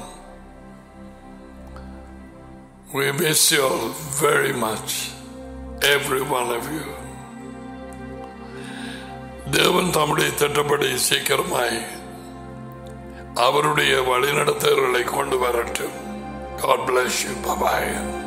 We miss you all very much, every one of you. தேவன் தம்முடைய திட்டப்படி சீக்கிரமாய் அவருடைய வழிநடத்தல்களை கொண்டு வரட்டும் God bless you. Bye bye.